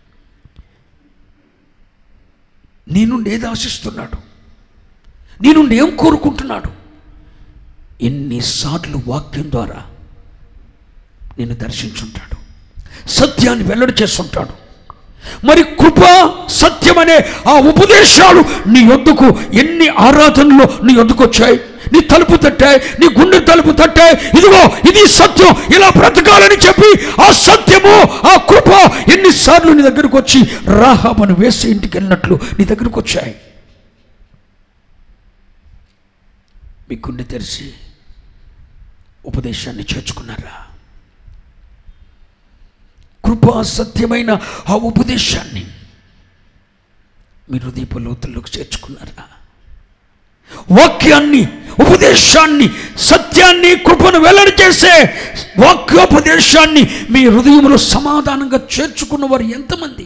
నీ నుండి ఏది ఆశిస్తున్నాడు నీ నుండి ఏం కోరుకుంటున్నాడు ఎన్నిసార్లు వాక్యం ద్వారా నేను దర్శించుంటాడు సత్యాన్ని వెల్లడి చేస్తుంటాడు మరి కృప సత్యం అనే ఆ ఉపదేశాలు నీ యొద్దకు ఎన్ని ఆరాధనలు నీ యొద్దకు వచ్చాయి నీ తలుపు తట్టాయి నీ గుండె తలుపు తట్టాయి ఇదిగో ఇది సత్యం ఇలా బ్రతకాలని చెప్పి ఆ సత్యము ఆ కృప ఎన్నిసార్లు నీ దగ్గరకు వచ్చి రాహాబను వేసి ఇంటికి వెళ్ళినట్లు నీ దగ్గరకు వచ్చాయి మీ గుండె తెరిచి ఉపదేశాన్ని చేర్చుకున్నారా కృపా సత్యమైన ఆ ఉపదేశాన్ని మీ హృదయపు లోతుల్లోకి చేర్చుకున్నారా వాక్యాన్ని ఉపదేశాన్ని సత్యాన్ని కృపను వెల్లడి చేసే వాక్యోపదేశాన్ని మీ హృదయంలో సమాధానంగా చేర్చుకున్న వారు ఎంతమంది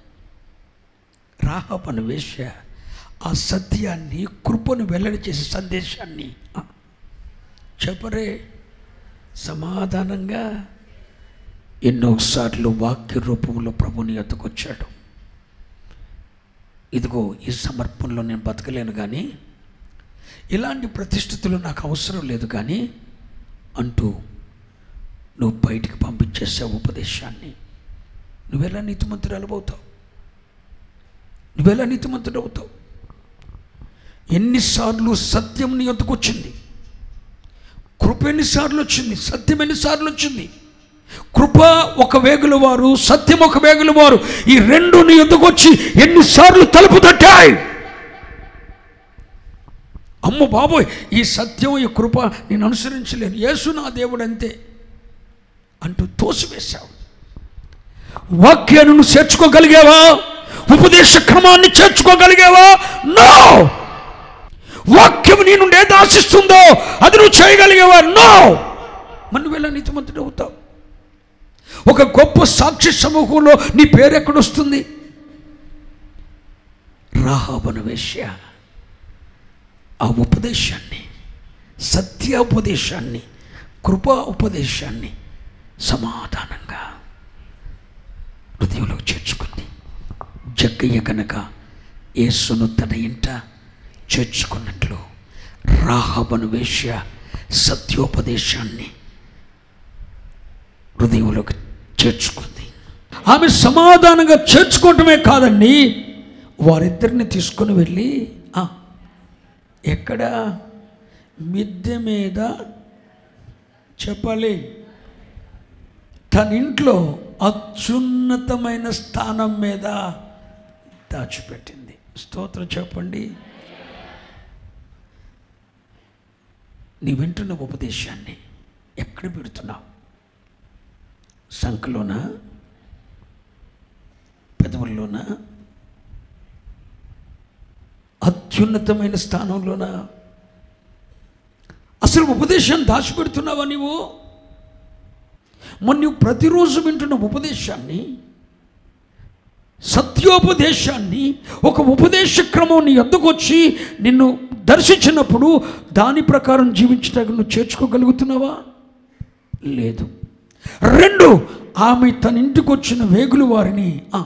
రాహపను వేశ్య ఆ సత్యాన్ని కృపను వెల్లడి చేసే సందేశాన్ని ఆ, చెప్పరే సమాధానంగా ఎన్నోసార్లు వాక్య రూపంలో ప్రభుని ఎత్తుకొచ్చాడు ఇదిగో ఈ సమర్పణలో నేను బతకలేను కానీ ఇలాంటి ప్రతిష్ఠితులు నాకు అవసరం లేదు కానీ అంటూ నువ్వు బయటికి పంపించేసావు ఉపదేశాన్ని నువ్వెలా నీతిమంతురాలు అవుతావు నువ్వెలా నీతిమంతుడు అవుతావు ఎన్నిసార్లు సత్యం నీ యొద్దకు వచ్చింది కృప ఎన్నిసార్లు వచ్చింది సత్యం ఎన్నిసార్లు వచ్చింది కృప ఒక వేగుల వారు సత్యం ఒక వేగుల వారు ఈ రెండు నీ ఎందుకు వచ్చి ఎన్నిసార్లు తలుపు తట్టాయి అమ్మ బాబోయ్ ఈ సత్యం ఈ కృప నేను అనుసరించలేను యేసు నా దేవుడు అంతే అంటూ తోసివేశావు వాక్యాన్ని నువ్వు చేర్చుకోగలిగావా ఉపదేశ క్రమాన్ని చేర్చుకోగలిగావా నో వాక్యం నీ నుండి ఏది ఆశిస్తుందో అది నువ్వు చేయగలిగేవా నో మన వెళ్ళ నీతిమంతుడు అవుతావు ఒక గొప్ప సాక్షి సమూహంలో నీ పేరు ఎక్కడొస్తుంది రాహాబన వేశ్య ఆ ఉపదేశాన్ని సత్య ఉపదేశాన్ని కృపా ఉపదేశాన్ని సమాధానంగా హృదయంలోకి చేర్చుకుంది జగ్గయ్య కనుక యేసును తన ఇంట చేర్చుకున్నట్లు రాహబను వేశ్య సత్యోపదేశాన్ని హృదయంలోకి చేర్చుకుంది ఆమె సమాధానంగా చేర్చుకోవటమే కాదండి వారిద్దరిని తీసుకొని వెళ్ళి "ఆ, ఎక్కడ మిద్దె మీద చెప్పాలి తన ఇంట్లో అత్యున్నతమైన స్థానం మీద దాచిపెట్టింది స్తోత్రం చెప్పండి నీ వింటున్న ఉపదేశాన్ని ఎక్కడ పెడుతున్నావు సంఖలోనా పెదవుల్లోనా అత్యున్నతమైన స్థానంలోనా అసలు ఉపదేశం దాచిపెడుతున్నావా నీవు మరి నువ్వు ప్రతిరోజు వింటున్న ఉపదేశాన్ని సత్యోపదేశాన్ని ఒక ఉపదేశ క్రమం నీ వద్దకు వచ్చి నిన్ను దర్శించినప్పుడు దాని ప్రకారం జీవించడానికి నువ్వు చేర్చుకోగలుగుతున్నావా లేదు రెండు ఆమె తన ఇంటికి వచ్చిన వేగులు వారిని ఆ,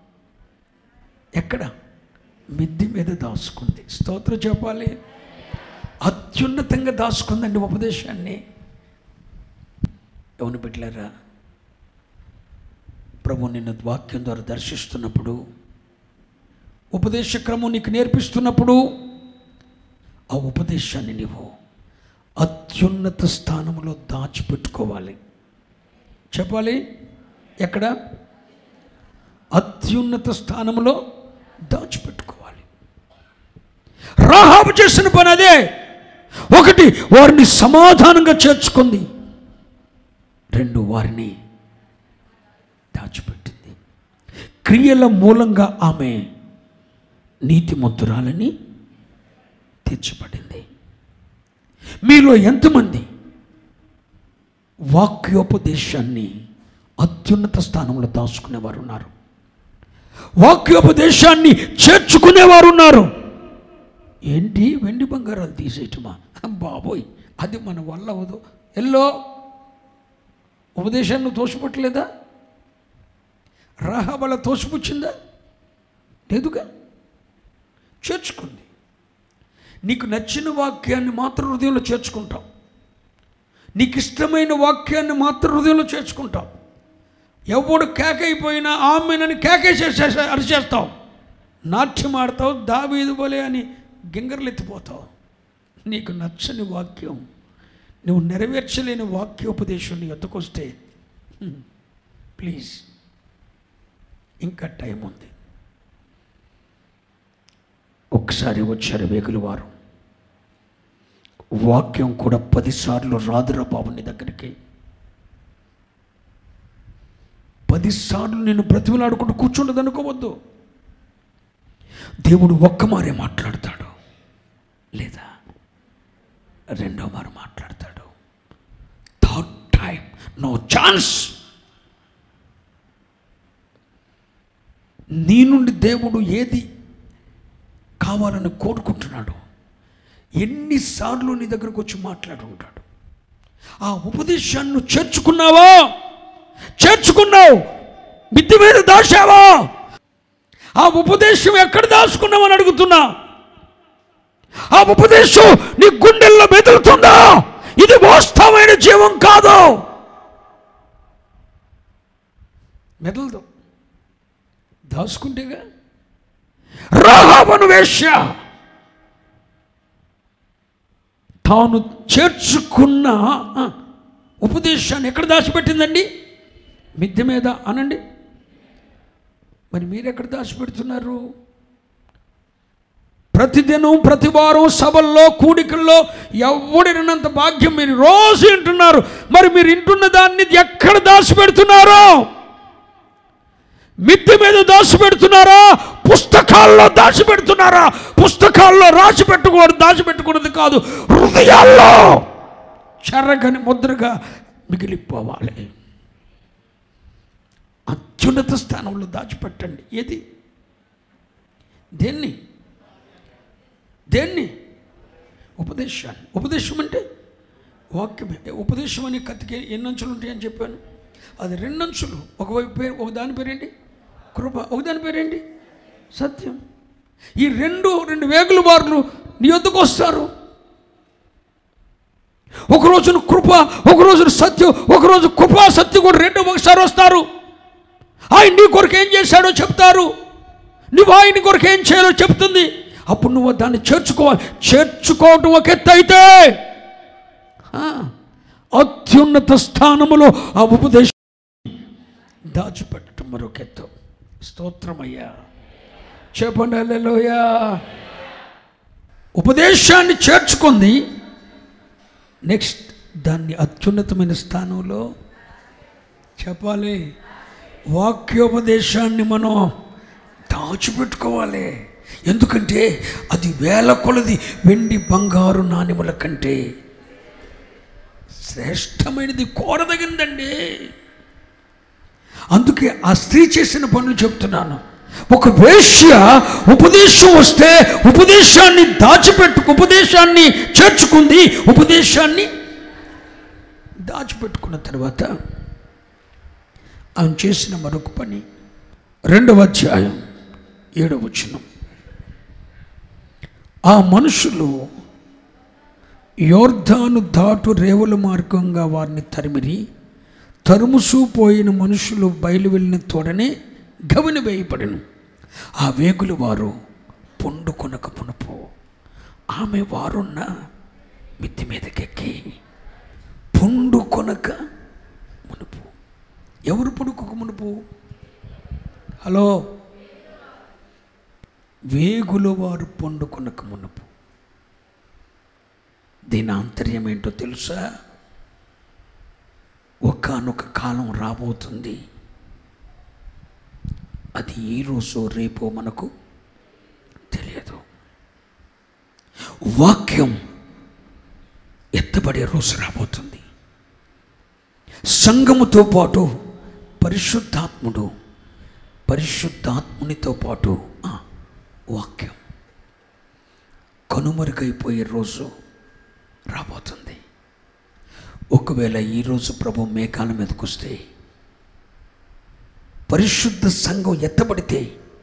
ఎక్కడ మిద్ది మీద దాచుకుంది స్తోత్రం చెప్పాలి అత్యున్నతంగా దాచుకుందండి ఉపదేశాన్ని ఎవరిని పెట్టలేరా ప్రభు నిన్ను వాక్యం ద్వారా దర్శిస్తున్నప్పుడు ఉపదేశ క్రమం నీకు నేర్పిస్తున్నప్పుడు ఆ ఉపదేశాన్ని నీవు అత్యున్నత స్థానంలో దాచిపెట్టుకోవాలి చెప్పాలి ఎక్కడ అత్యున్నత స్థానంలో దాచిపెట్టుకోవాలి రాహాబు చేసిన పని అదే ఒకటి వారిని సమాధానంగా చేర్చుకుంది రెండు వారిని దాచిపెట్టింది క్రియల మూలంగా ఆమె నీతిమంతురాలని తీర్చబడింది మీలో ఎంతమంది వాక్యోపదేశాన్ని అత్యున్నత స్థానంలో దాచుకునేవారు ఉన్నారు వాక్యోపదేశాన్ని చేర్చుకునేవారు ఉన్నారు ఏంటి వెండి బంగారాలు తీసేయటమా బాబోయ్ అది మన వల్ల అవదు ఎల్లో ఉపదేశాన్ని తోసిపుట్టలేదా రాహబల తోసిపుచ్చిందా లేదుగా చేర్చుకుంది నీకు నచ్చిన వాక్యాన్ని మాత్రం హృదయంలో చేర్చుకుంటాం నీకు ఇష్టమైన వాక్యాన్ని మాత్రం హృదయంలో చేర్చుకుంటాం ఎవడు కేకైపోయినా ఆమెనని కేకేసేసే అరిచేస్తావు నాట్యం ఆడతావు దావీదు బలే అని గింగర్లు ఎత్తిపోతావు నీకు నచ్చని వాక్యం నువ్వు నెరవేర్చలేని వాక్యోపదేశం నీ ఎత్తుకొస్తే ప్లీజ్ ఇంకా టైం ఉంది ఒకసారి వచ్చారు వేగులు వారు వాక్యం కూడా పదిసార్లు రాదురా బాబు నీ దగ్గరికి పదిసార్లు నేను బ్రతిమలాడుకుంటూ కూర్చుండదు అనుకోవద్దు దేవుడు ఒక్క మారే మాట్లాడతాడు లేదా రెండో మారు మాట్లాడతాడు థర్డ్ టైం నో ఛాన్స్ నీ నుండి దేవుడు ఏది కావాలని కోరుకుంటున్నాడు ఎన్నిసార్లు నీ దగ్గరకు వచ్చి మాట్లాడుకుంటాడు ఆ ఉపదేశాన్ని నువ్వు చేర్చుకున్నావా చేర్చుకున్నావు మిద్ది మీద దాచావా ఆ ఉపదేశం ఎక్కడ దాచుకున్నావని అడుగుతున్నా ఆ ఉపదేశం నీ గుండెల్లో మెదులుతుందా ఇది వాస్తవమైన జీవం కాదు మెదలదు దాచుకుంటేగా రాహాబను వేశ్య తాను చేర్చుకున్న ఆ, ఉపదేశాన్ని ఎక్కడ దాచిపెట్టిందండి మిద్దె మీద అనండి మరి మీరు ఎక్కడ దాచిపెడుతున్నారు ప్రతిదినం ప్రతి వారం సభల్లో కూడికల్లో ఎవడినంత భాగ్యం మీరు రోజు వింటున్నారు మరి మీరు వింటున్న దాన్ని ఎక్కడ దాచిపెడుతున్నారో మిద్దె మీద దాచిపెడుతున్నారా పుస్తకాల్లో దాచిపెడుతున్నారా పుస్తకాల్లో రాసి పెట్టుకోవడం దాచిపెట్టుకున్నది కాదు హృదయాల్లో చెరగని ముద్రగా మిగిలిపోవాలి అత్యున్నత స్థానంలో దాచిపెట్టండి ఏది దేన్ని దేన్ని ఉపదేశాన్ని ఉపదేశం అంటే వాక్యమే ఉపదేశం అనే కత్తికి ఎన్ని అంచులు ఉంటాయని చెప్పాను అది రెండు అంచులు ఒకవైపు పేరు ఒక దాని పేరేంటి కృప ఒక దాని పేరేంటి సత్యం ఈ రెండు రెండు వేగుల వారులు నీ వద్దకు వస్తారు ఒక రోజున కృప ఒక రోజున సత్యం ఒక రోజు కృప సత్యం కూడా రెండు ఒకసారి వస్తారు ఆయన నీ కొరకు ఏం చేశాడో చెప్తారు నువ్వు ఆయన కొరకు ఏం చేయాలో చెప్తుంది అప్పుడు నువ్వు దాన్ని చేర్చుకోవాలి చేర్చుకోవటం ఒక ఎత్తు అయితే ఆ, అత్యున్నత స్థానములో ఆ ఉపదేశం దాచిపెట్టడం మరొక ఎత్తు స్తోత్రమయ్యా చెప్పండి హల్లెలూయా ఉపదేశాన్ని చేర్చుకుంది నెక్స్ట్ దాన్ని అత్యున్నతమైన స్థానంలో చెప్పాలి వాక్యోపదేశాన్ని మనం దాచిపెట్టుకోవాలి ఎందుకంటే అది వేల కొలది వెండి బంగారు నాణ్యముల కంటే శ్రేష్టమైనది కోరదగిందండి అందుకే ఆ స్త్రీ చేసిన పనులు చెప్తున్నాను ఒక వేశ్య ఉపదేశం వస్తే ఉపదేశాన్ని దాచిపెట్టుకు ఉపదేశాన్ని చేర్చుకుంది ఉపదేశాన్ని దాచిపెట్టుకున్న తర్వాత ఆమె చేసిన మరొక పని రెండవ అధ్యాయం ఏడవ వచనం ఆ మనుషులు యోర్ధాను దాటు రేవుల మార్గంగా వారిని తరిమిరి తరుముసు పోయిన మనుషులు బయలు వెళ్ళిన తోడనే గవిని వేయబడిను ఆ వేగులు వారు పొండుకొనక మునుపు ఆమె వారున్న మిద్ది మీదకెక్కి పొండు కొనక మునుపు ఎవరు పొడుకొక మునుపు హలో వేగులు వారు పొండుకొనక మునుపు దీని ఆంతర్యం ఏంటో తెలుసా ఒకానొక కాలం రాబోతుంది అది ఈ రోజు రేపో మనకు తెలియదు వాక్యం ఎత్తబడే రోజు రాబోతుంది సంఘముతో పాటు పరిశుద్ధాత్ముడు పరిశుద్ధాత్మునితో పాటు ఆ, వాక్యం కనుమరుగైపోయే రోజు రాబోతుంది ఒకవేళ ఈరోజు ప్రభు మేఘాల మీదకి వస్తే పరిశుద్ధ సంఘం ఎత్తబడితే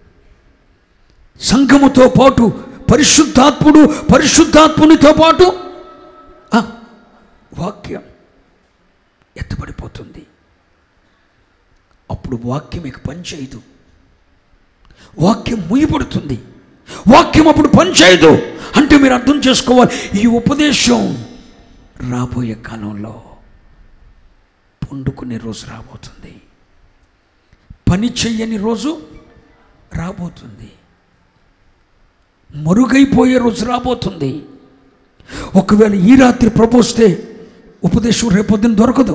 సంఘముతో పాటు పరిశుద్ధాత్ముడు పరిశుద్ధాత్మునితో పాటు ఆ, వాక్యం ఎత్తబడిపోతుంది అప్పుడు వాక్యం ఇక పనిచేయదు వాక్యం ముయ్యబడుతుంది వాక్యం అప్పుడు పనిచేయదు అంటే మీరు అర్థం చేసుకోవాలి ఈ ఉపదేశం రాబోయే కాలంలో పండుకునే రోజు రాబోతుంది పని చెయ్యని రోజు రాబోతుంది మరుగైపోయే రోజు రాబోతుంది ఒకవేళ ఈ రాత్రి ప్రపోస్తే ఉపదేశం రేపొద్దున దొరకదు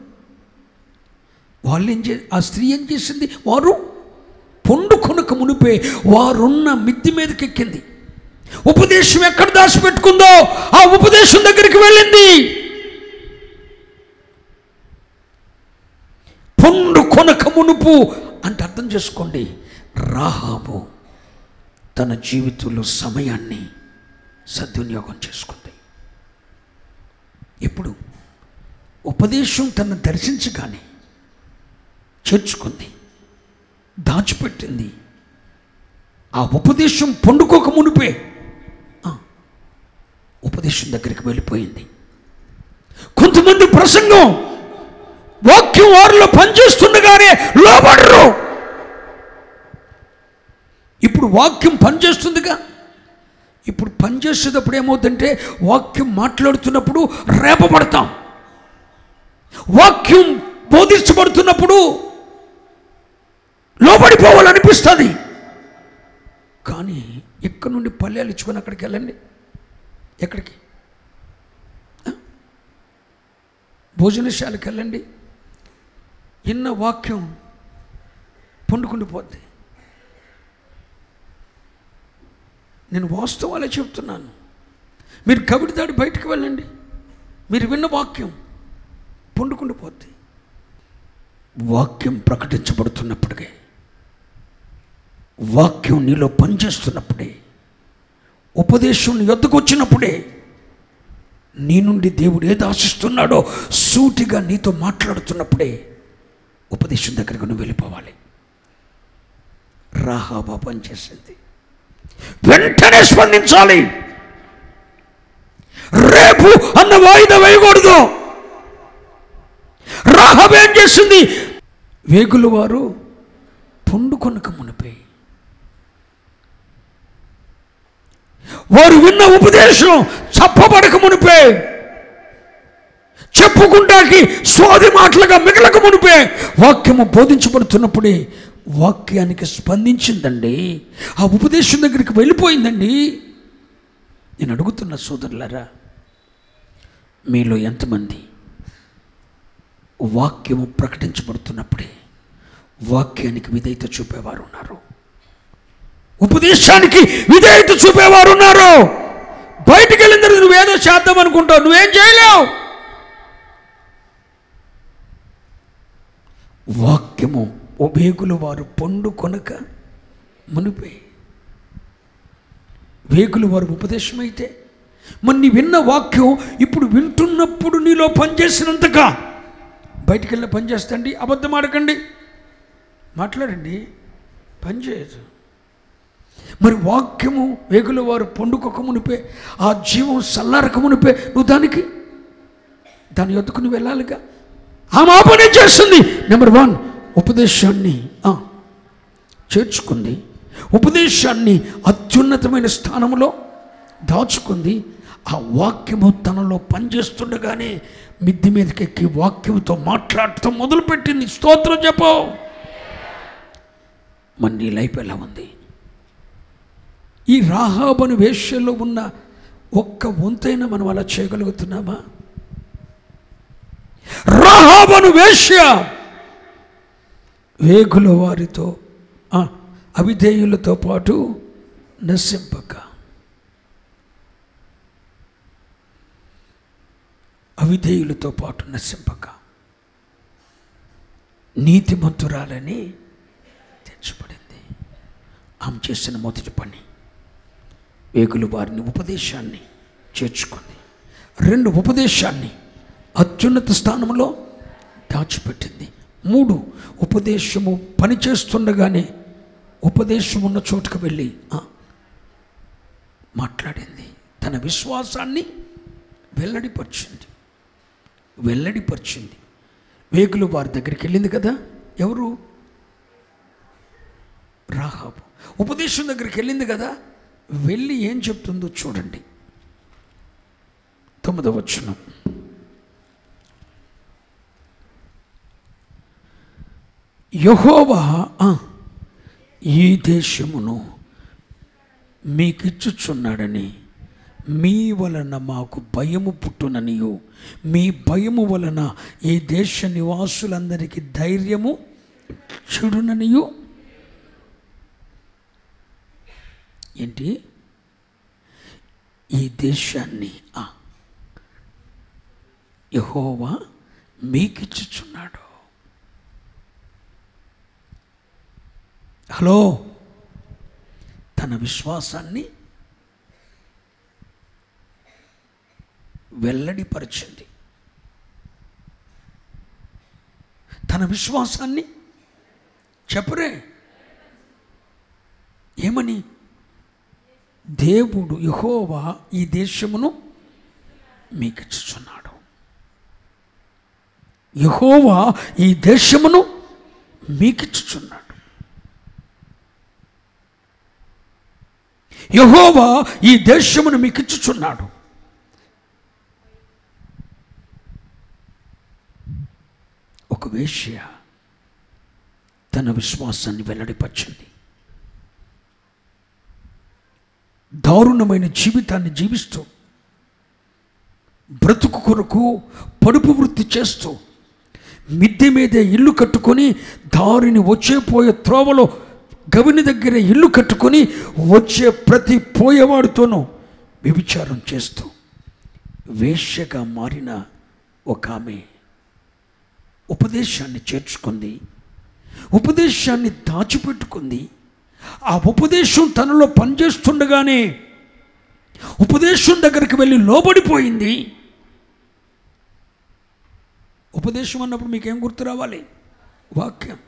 వాళ్ళు ఏం చే ఆ స్త్రీ ఏం చేసింది వారు పొండు కొనక మునిపే వారున్న మిద్ది మీదకి ఎక్కింది ఉపదేశం ఎక్కడ దాచిపెట్టుకుందో ఆ ఉపదేశం దగ్గరికి వెళ్ళింది పొండు కొనక మునుపు అంటే అర్థం చేసుకోండి రాహాబు తన జీవితంలో సమయాన్ని సద్వినియోగం చేసుకుంది ఇప్పుడు ఉపదేశం తను దర్శించగానే చేర్చుకుంది దాచిపెట్టింది ఆ ఉపదేశం పండుకోక మునిపే ఆ, ఉపదేశం దగ్గరికి వెళ్ళిపోయింది కొంతమంది ప్రసంగం వాక్యం వారిలో పనిచేస్తుండగానే లోబడరు ఇప్పుడు వాక్యం పనిచేస్తుందిగా ఇప్పుడు పనిచేసేటప్పుడు ఏమవుతుందంటే వాక్యం మాట్లాడుతున్నప్పుడు రేపబడతాం వాక్యం బోధించబడుతున్నప్పుడు లోబడిపోవాలనిపిస్తుంది కానీ ఇక్కడ నుండి పల్లెలు ఇచ్చుకొని అక్కడికి వెళ్ళండి ఎక్కడికి ఆ? భోజనశాలకు వెళ్ళండి ఇన్న వాక్యం పండుకుండిపోద్ది నేను వాస్తవాలే చెప్తున్నాను మీరు కబడి దాడి బయటకు వెళ్ళండి మీరు విన్న వాక్యం పండుకుండిపోద్ది వాక్యం ప్రకటించబడుతున్నప్పటికే వాక్యం నీలో పనిచేస్తున్నప్పుడే ఉపదేశం నీ వద్దకు వచ్చినప్పుడే నీ నుండి దేవుడు ఏది ఆశిస్తున్నాడో సూటిగా నీతో మాట్లాడుతున్నప్పుడే ఉపదేశం దగ్గరకు నువ్వు వెళ్ళిపోవాలి రాహాబా పనిచేసింది వెంటనే స్పందించాలి రేపు అన్న వాయిదా వేయకూడదు రాహబ్ ఏం చేసింది వేగులు వారు పొండుకొనక మునిపే వారు విన్న ఉపదేశం చప్పబడక మునిపే చెప్పుకుంటాకి స్వాది మాటలుగా మిగలక మునిపే వాక్యము బోధించబడుతున్నప్పుడే వాక్యానికి స్పందించిందండి ఆ ఉపదేశం దగ్గరికి వెళ్ళిపోయిందండి నేను అడుగుతున్న సోదరులారా మీలో ఎంతమంది వాక్యము ప్రకటించబడుతున్నప్పుడే వాక్యానికి విధేయత చూపేవారు ఉన్నారు ఉపదేశానికి విధేయత చూపేవారు ఉన్నారు బయటికి వెళ్ళిన తర్వాత నువ్వేదో చేద్దాం అనుకుంటావు నువ్వేం చేయలేవు వాక్యము వేగులు వారు పండు కొనక మునిపే వేగులు వారు ఉపదేశమైతే మరి నీ విన్న వాక్యం ఇప్పుడు వింటున్నప్పుడు నీలో పనిచేసినంతగా బయటికి వెళ్ళి పని చేస్తండి అబద్ధం ఆడకండి మాట్లాడండి పని చేయదు మరి వాక్యము వేగుల వారు పండుకొక మునిపే ఆ జీవం సల్లారక మునిపే నువ్వు దానికి దాని యొద్దకు నువ్వు వెళ్ళాలిగా ఆమె ఆ పనే చేస్తుంది నెంబర్ వన్ ఉపదేశాన్ని ఆ, చేర్చుకుంది ఉపదేశాన్ని అత్యున్నతమైన స్థానంలో దాచుకుంది ఆ వాక్యము తనలో పనిచేస్తుండగానే మిద్ది మీదకి ఎక్కి వాక్యంతో మాట్లాడటం మొదలుపెట్టింది స్తోత్రం చెప్పు మన నీ లైఫ్ ఎలా ఉంది ఈ రాహాబను వేష్యలో ఉన్న ఒక్క వంతైనా మనం అలా చేయగలుగుతున్నామా రాహాబను వేష్య వేగుల వారితో ఆ, అవిధేయులతో పాటు నశింపక అవిధేయులతో పాటు నశింపక నీతిమంతురాలని తెచ్చబడింది ఆమె చేసిన మొదటి పని వేగులు వారిని ఉపదేశాన్ని చేర్చుకుంది రెండు ఉపదేశాన్ని అత్యున్నత స్థానంలో దాచిపెట్టింది మూడు ఉపదేశము పనిచేస్తుండగానే ఉపదేశం ఉన్న చోటుకు వెళ్ళి ఆ, మాట్లాడింది తన విశ్వాసాన్ని వెల్లడిపరిచింది వెల్లడిపరిచింది వేగులు వారి దగ్గరికి వెళ్ళింది కదా ఎవరు రాహాబు ఉపదేశం దగ్గరికి వెళ్ళింది కదా వెళ్ళి ఏం చెప్తుందో చూడండి తొమ్మిదవ వచనం యహోవా ఆ, ఈ దేశమును మీకిచ్చుచున్నాడని మీ వలన మాకు భయము పుట్టుననియు మీ భయము వలన ఈ దేశ నివాసులందరికీ ధైర్యము చెడుననియు ఏంటి ఈ దేశాన్ని ఆ, యెహోవా మీకిచ్చుచున్నాడు హలో తన విశ్వాసాన్ని వెల్లడిపరిచింది తన విశ్వాసాన్ని చెప్పరే ఏమని దేవుడు యహోవా ఈ దేశమును మీకు ఇచ్చుచున్నాడు యహోవా ఈ దేశమును మీకు ఇచ్చుచున్నాడు యహోవా ఈ దేశమును మీకు ఇచ్చుచున్నాడు ఒక వేశ్య తన విశ్వాసాన్ని వెల్లడిపరిచింది దారుణమైన జీవితాన్ని జీవిస్తూ బ్రతుకు కొరకు పడుపు వృత్తి చేస్తూ మిద్దె మీదే ఇల్లు కట్టుకొని దారిని వచ్చే పోయే త్రోవలో గవిని దగ్గర ఇల్లు కట్టుకొని వచ్చే ప్రతి పోయేవాడితోనూ వ్యభిచారం చేస్తూ వేశ్యగా మారిన ఒక ఆమె ఉపదేశాన్ని చేర్చుకుంది ఉపదేశాన్ని దాచిపెట్టుకుంది ఆ ఉపదేశం తనలో పనిచేస్తుండగానే ఉపదేశం దగ్గరికి వెళ్ళి లోబడిపోయింది ఉపదేశం అన్నప్పుడు మీకేం గుర్తు రావాలి వాక్యం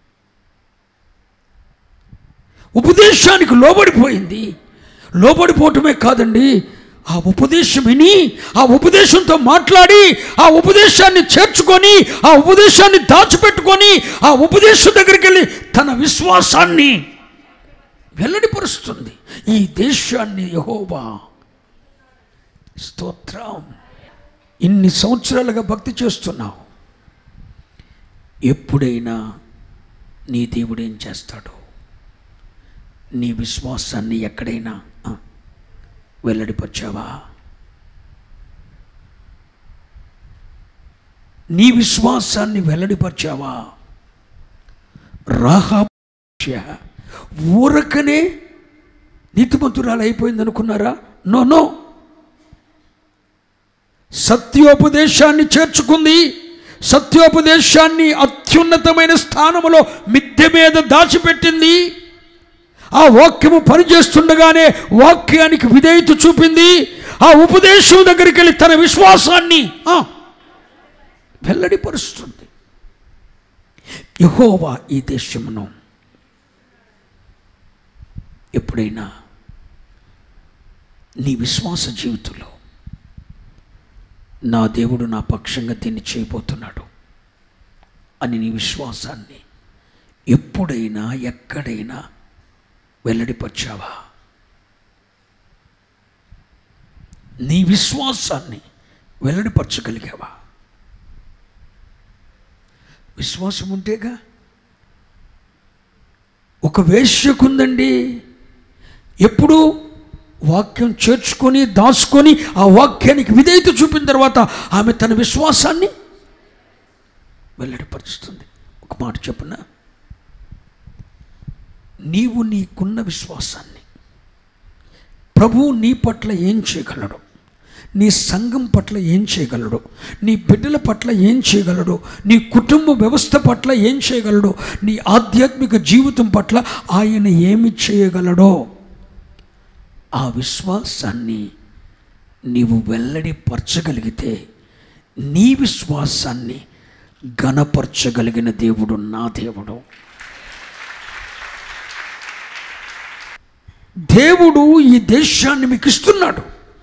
ఉపదేశానికి లోబడిపోయింది లోబడిపోవటమే కాదండి ఆ ఉపదేశం విని ఆ ఉపదేశంతో మాట్లాడి ఆ ఉపదేశాన్ని చేర్చుకొని ఆ ఉపదేశాన్ని దాచిపెట్టుకొని ఆ ఉపదేశం దగ్గరికి వెళ్ళి తన విశ్వాసాన్ని వెల్లడిపరుస్తుంది ఈ దేశాన్ని యహోవా స్తోత్రం ఇన్ని సంవత్సరాలుగా భక్తి చేస్తున్నావు ఎప్పుడైనా నీ దేవుడు ఏం చేస్తాడు నీ విశ్వాసాన్ని ఎక్కడైనా ఆ, వెల్లడిపరిచావా నీ విశ్వాసాన్ని వెల్లడిపరిచావా రాహా ఊరకనే నీతిమంతురాలు అయిపోయింది అనుకున్నారా నో నో సత్యోపదేశాన్ని చేర్చుకుంది సత్యోపదేశాన్ని అత్యున్నతమైన స్థానములో మిద్దె మీద దాచిపెట్టింది ఆ వాక్యము పనిచేస్తుండగానే వాక్యానికి విధేయత చూపింది ఆ ఉపదేశం దగ్గరికి వెళ్ళి తన విశ్వాసాన్ని ఆ, వెల్లడిపరుస్తుంది యహోవా ఈ దేశమును ఎప్పుడైనా నీ విశ్వాస జీవితంలో నా దేవుడు నా పక్షంగా దీన్ని చేయబోతున్నాడు అని నీ విశ్వాసాన్ని ఎప్పుడైనా ఎక్కడైనా వెల్లడిపరిచావా నీ విశ్వాసాన్ని వెల్లడిపరచగలిగావా విశ్వాసం ఉంటేగా ఒక వేశ్యకుందండి ఎప్పుడు వాక్యం చేర్చుకొని దాచుకొని ఆ వాక్యానికి విధేయత చూపిన తర్వాత ఆమె తన విశ్వాసాన్ని వెల్లడిపరుస్తుంది ఒక మాట చెప్పున నీవు నీకున్న విశ్వాసాన్ని ప్రభువు నీ పట్ల ఏం చేయగలడు నీ సంఘం పట్ల ఏం చేయగలడు నీ బిడ్డల పట్ల ఏం చేయగలడు నీ కుటుంబ వ్యవస్థ పట్ల ఏం చేయగలడు నీ ఆధ్యాత్మిక జీవితం పట్ల ఆయన ఏమి చేయగలడో ఆ విశ్వాసాన్ని నీవు వెల్లడిపరచగలిగితే నీ విశ్వాసాన్ని ఘనపరచగలిగిన దేవుడు నా దేవుడు దేవుడు ఈ దేశాన్ని మీకు ఇస్తున్నాడు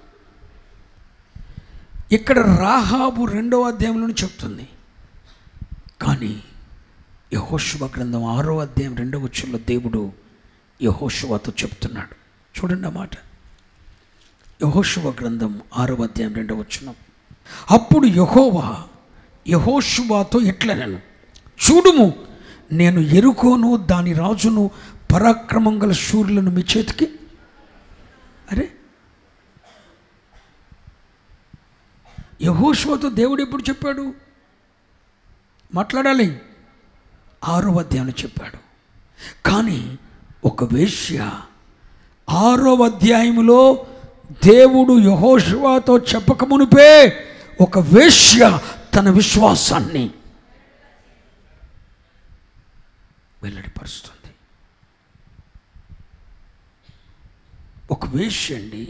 ఇక్కడ రాహాబు రెండవ అధ్యాయంలో చెప్తుంది కానీ యహోశువ గ్రంథం ఆరో అధ్యాయం రెండవ వచ్చుల్లో దేవుడు యహోశువతో చెప్తున్నాడు చూడండి ఆ మాట యహోశువ గ్రంథం ఆరో అధ్యాయం రెండవ వచ్చున్నాం అప్పుడు యహోవా యహోశువాతో ఇట్లనను చూడుము నేను ఎరుకోను దాని రాజును పరాక్రమం గల శూరులను మీ చేతికి అరే యహోశువతో దేవుడు ఎప్పుడు చెప్పాడు మాట్లాడాలి ఆరో అధ్యాయంలో చెప్పాడు కానీ ఒక వేశ్య ఆరో అధ్యాయములో దేవుడు యహోశివాతో చెప్పక మునిపే ఒక వేశ్య తన విశ్వాసాన్ని వెల్లడిపరుస్తుంది ఒక వేశ్య అండి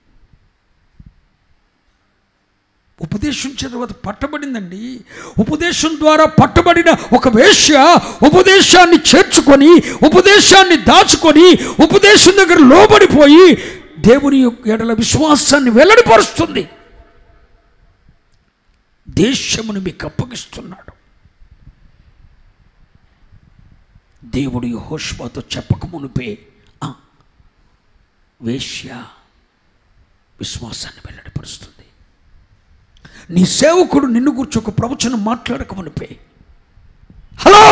ఉపదేశించిన తర్వాత పట్టబడిందండి ఉపదేశం ద్వారా పట్టబడిన ఒక వేశ్య ఉపదేశాన్ని చేర్చుకొని ఉపదేశాన్ని దాచుకొని ఉపదేశం దగ్గర లోబడిపోయి దేవుని ఎడల విశ్వాసాన్ని వెల్లడిపరుస్తుంది దేశమును మీకు అప్పగిస్తున్నాడు దేవుడు యెహోషువతో చెప్పక మునిపే ఆ, వేశ్య విశ్వాసాన్ని వెల్లడిపరుస్తుంది నీ సేవకుడు నిన్ను గురించి ఒక ప్రవచనం మాట్లాడక మునిపే హలో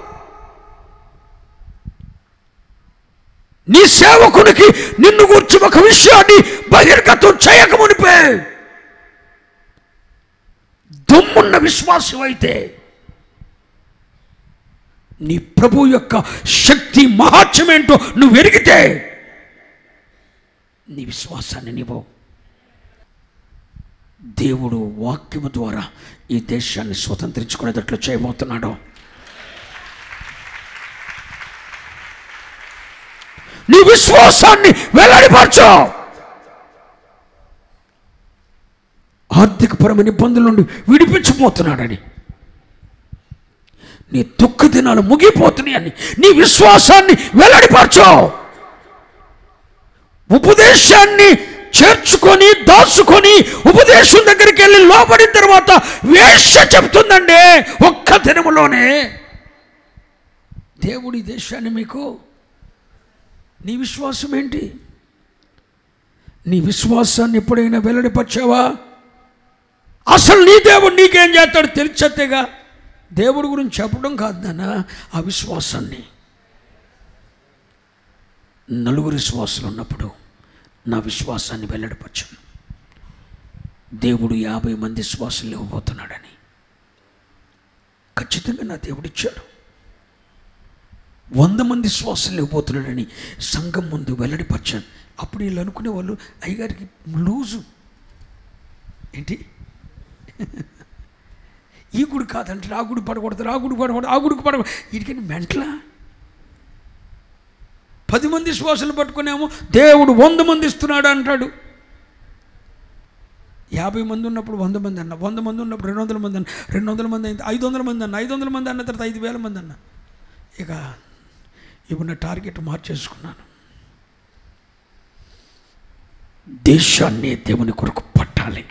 నీ సేవకునికి నిన్ను గురించి ఒక విషయాన్ని బహిర్గతం చేయక మునిపే దమ్మున్న విశ్వాసం అయితే నీ ప్రభు యొక్క శక్తి మహాత్మ్యమేంటో నువ్వు ఎరిగితే నీ విశ్వాసాన్ని నీవు దేవుడు వాక్యము ద్వారా ఈ దేశాన్ని స్వతంత్రించుకునేటట్లు చేయబోతున్నాడు నీ విశ్వాసాన్ని వెల్లడిపరచు ఆర్థికపరమైన ఇబ్బందుల నుండి విడిపించబోతున్నాడని నీ దుఃఖ దినాలు ముగిపోతున్నాయని నీ విశ్వాసాన్ని వెల్లడిపరచు ఉపదేశాన్ని చేర్చుకొని దాచుకొని ఉపదేశం దగ్గరికి వెళ్ళి లోపడిన తర్వాత వేష చెప్తుందండి ఒక్క దినములోనే దేవుడి దేశాన్ని మీకు నీ విశ్వాసం ఏంటి నీ విశ్వాసాన్ని ఎప్పుడైనా వెల్లడిపరిచావా అసలు నీ దేవుడు నీకేం చేస్తాడు తెలిసేత్తేగా దేవుడి గురించి చెప్పడం కాదు నాన్న ఆ విశ్వాసాన్ని నలుగురు విశ్వాసులు ఉన్నప్పుడు నా విశ్వాసాన్ని వెల్లడిపరచాను దేవుడు యాభై మంది విశ్వాసులు ఇవ్వబోతున్నాడని ఖచ్చితంగా నా దేవుడిచ్చాడు వంద మంది శ్వాసలు ఇవ్వబోతున్నాడని సంఘం ముందు వెల్లడిపరిచాను అప్పుడు వీళ్ళు అనుకునే వాళ్ళు అయ్యగారికి లూజు ఏంటి ఈ గుడి కాదంటే ఆ గుడి పడకూడదు ఆ గుడి పడకూడదు ఆ గుడికి పడకూడదు వీటికి మెంటలా పది మంది శ్వాసలు పట్టుకునేమో దేవుడు వంద మంది ఇస్తున్నాడు అంటాడు యాభై మంది ఉన్నప్పుడు వంద మంది అన్న వంద మంది ఉన్నప్పుడు రెండు వందల మంది అన్న రెండు వందల మంది అయింది ఐదు వందల మంది అన్న ఐదు వందల మంది అన్న తర్వాత ఐదు వేల మంది అన్న ఇక ఇప్పుడు నా టార్గెట్ మార్చేసుకున్నాను దేశాన్ని దేవుని కొరకు పట్టాలి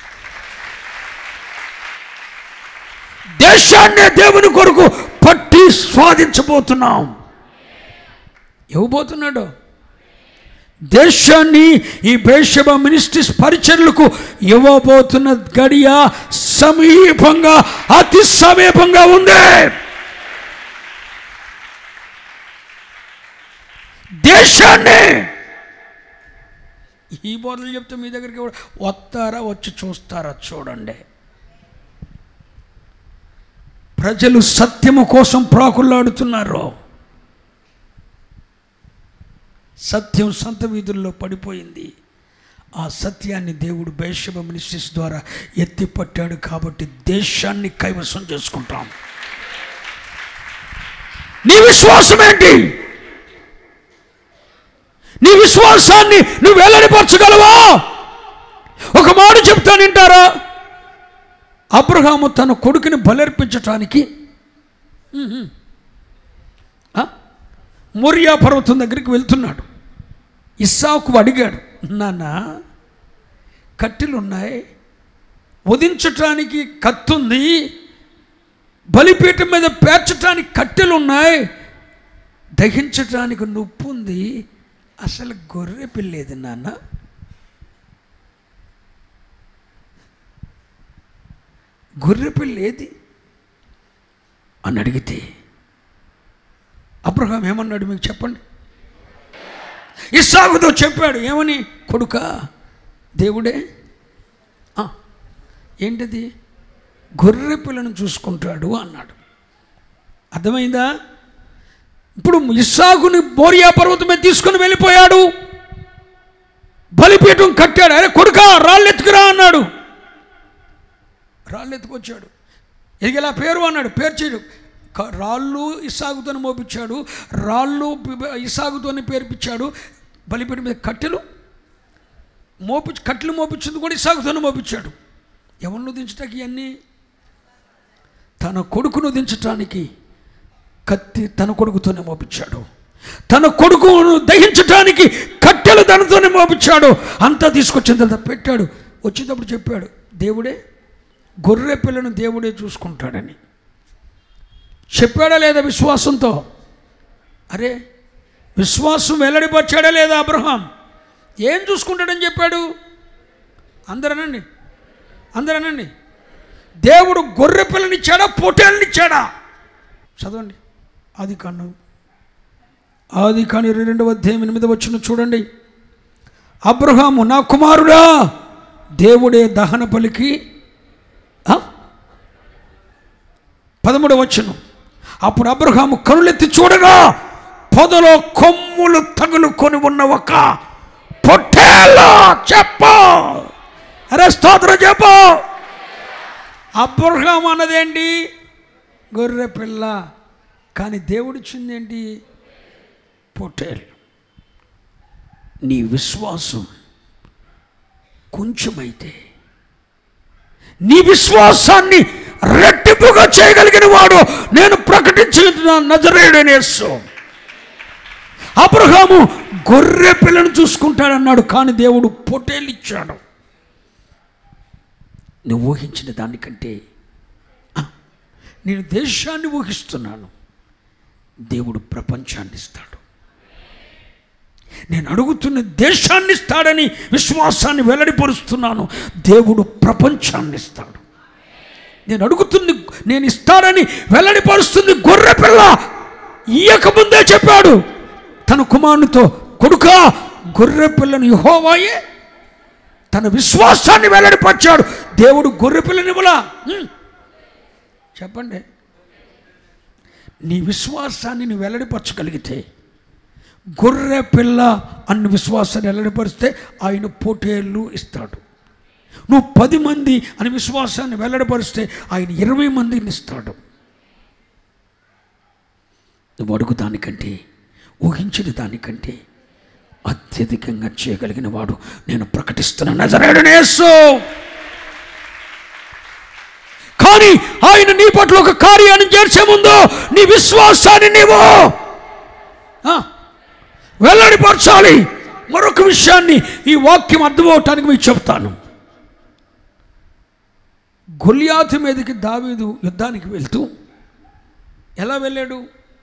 దేశాన్ని దేవుని కొరకు పట్టి స్వాధించబోతున్నాం ఇవ్వబోతున్నాడు దేశాన్ని ఈ బేషబ మినిస్ట్రీస్ పరిచర్లకు ఇవ్వబోతున్న గడియ సమీపంగా అతి సమీపంగా ఉంది దేశాన్ని ఈ బోధలు చెప్తే మీ దగ్గరికి ఎవరు వస్తారా వచ్చి చూస్తారా చూడండి ప్రజలు సత్యము కోసం ప్రాకులాడుతున్నారు సత్యం సంత వీధుల్లో పడిపోయింది ఆ సత్యాన్ని దేవుడు బైషభ మినిస్ట్రీస్ ద్వారా ఎత్తి పట్టాడు కాబట్టి దేశాన్ని కైవసం చేసుకుంటాం నీ విశ్వాసం ఏంటి నీ విశ్వాసాన్ని నువ్వు వెల్లడిపరచగలవా ఒక మాట చెప్తాను వింటారా అబ్రహాము తన కొడుకుని బలర్పించటానికి ఉహుం, ఆ, మోరియా పర్వతం దగ్గరికి వెళ్తున్నాడు ఇస్సాకు అడిగాడు నాన్న కట్టెలు ఉన్నాయి వధించటానికి కత్తుంది బలిపీఠం మీద పేర్చటానికి కట్టెలు ఉన్నాయి దహించటానికి నొప్పి ఉంది అసలు గొర్రె పిల్లేది నాన్న గొర్రె పిల్ల ఏది అని అడిగితే అబ్రహాం ఏమన్నాడు మీకు చెప్పండి ఇస్సాకుతో చెప్పాడు ఏమని కొడుక దేవుడే ఆ, ఏంటిది గొర్రె పిల్లను చూసుకుంటాడు అన్నాడు అర్థమైందా ఇప్పుడు ఇస్సాకుని బోరియా పర్వతం మీద తీసుకుని వెళ్ళిపోయాడు బలిపీఠం కట్టాడు అరే కొడుక రాళ్ళు ఎత్తుకురా అన్నాడు రాళ్ళు ఎత్తుకొచ్చాడు ఎదిగేలా పేరు అన్నాడు పేరు చేయడు క- రాళ్ళు ఇసాగుతోని మోపించాడు రాళ్ళు పి- ఇసాగుతోని పేర్పించాడు బలిపీఠం మీద కట్టెలు మోపి కట్టెలు మోపించింది కూడా ఇసాగుతోని మోపించాడు ఎవరిని దించటానికి ఇవన్నీ తన కొడుకును దించటానికి కత్తి తన కొడుకుతోనే మోపించాడు తన కొడుకును దహించటానికి కట్టెలు తనతోనే మోపించాడు అంతా తీసుకొచ్చిన తర్వాత పెట్టాడు వచ్చేటప్పుడు చెప్పాడు దేవుడే గొర్రె పిల్లను దేవుడే చూసుకుంటాడని చెప్పాడా లేదా విశ్వాసంతో అరే విశ్వాసం వెల్లడిపరిచాడా లేదా అబ్రహాం ఏం చూసుకుంటాడని చెప్పాడు అందరనండి అందరనండి దేవుడు గొర్రె పిల్లనిచ్చాడా పొట్టేళ్ళనిచ్చాడా చదవండి ఆది కాండం ఆది కాని రెండవ అధ్యాయం ఎనిమిది వచ్చిన చూడండి అబ్రహాము నా కుమారుడా దేవుడే దహన పలికి ఆ? పదమూడవ వచ్చును అప్పుడు అబ్రహాము కనులెత్తి చూడగా పొదలో కొమ్ములు తగులుకొని ఉన్న ఒక పొట్టేళ్ళ చెప్ప అరే స్తోత్రం చెప్పు అబ్రహాం అన్నదేంటి గొర్రె పిల్ల కానీ దేవుడిచ్చిందేంటి పొట్టేలు నీ విశ్వాసం కొంచెమైతే నీ విశ్వాసాన్ని రెట్టింపుగా చేయగలిగిన వాడు నేను ప్రకటించిన నజరేడనేసు అబ్రహాము గొర్రె పిల్లను చూసుకుంటాడన్నాడు కానీ దేవుడు పొట్టేలు ఇచ్చాడు నువ్వు ఊహించిన దానికంటే ఆ, నేను దేశాన్ని ఊహిస్తున్నాను దేవుడు ప్రపంచాన్ని ఇస్తాడు నేను అడుగుతున్న దేశాన్ని ఇస్తాడని విశ్వాసాన్ని వెల్లడిపరుస్తున్నాను దేవుడు ప్రపంచాన్ని ఇస్తాడు నేను అడుగుతుంది నేను ఇస్తాడని వెల్లడిపరుస్తుంది గొర్రె పిల్ల ఇయ్యకముందే చెప్పాడు తన కుమారునితో కొడుక గొర్రె పిల్లను యహోవాయే తన విశ్వాసాన్ని వెల్లడిపరిచాడు దేవుడు గొర్రె పిల్లనివ్వలా హ్మ్. చెప్పండి నీ విశ్వాసాన్ని నువ్వు వెల్లడిపరచగలిగితే గొర్రె పిల్ల అన్న విశ్వాసాన్ని వెల్లడిపరిస్తే ఆయన పోటేళ్ళు ఇస్తాడు నువ్వు పది మంది అని విశ్వాసాన్ని వెల్లడిపరిస్తే ఆయన ఇరవై మందిని ఇస్తాడు నువ్వు అడుగు దానికంటే ఊహించిన దానికంటే అత్యధికంగా చేయగలిగిన వాడు నేను ప్రకటిస్తున్న నజరేడనేసు కానీ ఆయన నీ పట్ల ఒక కార్యాన్ని చేర్చే ముందు నీ విశ్వాసాన్ని నీవు ఆ, వెల్లడిపరచాలి మరొక విషయాన్ని ఈ వాక్యం అర్థమవటానికి మీకు చెప్తాను గొలియాతు మీదకి దావీదు యుద్ధానికి వెళ్తూ ఎలా వెళ్ళాడు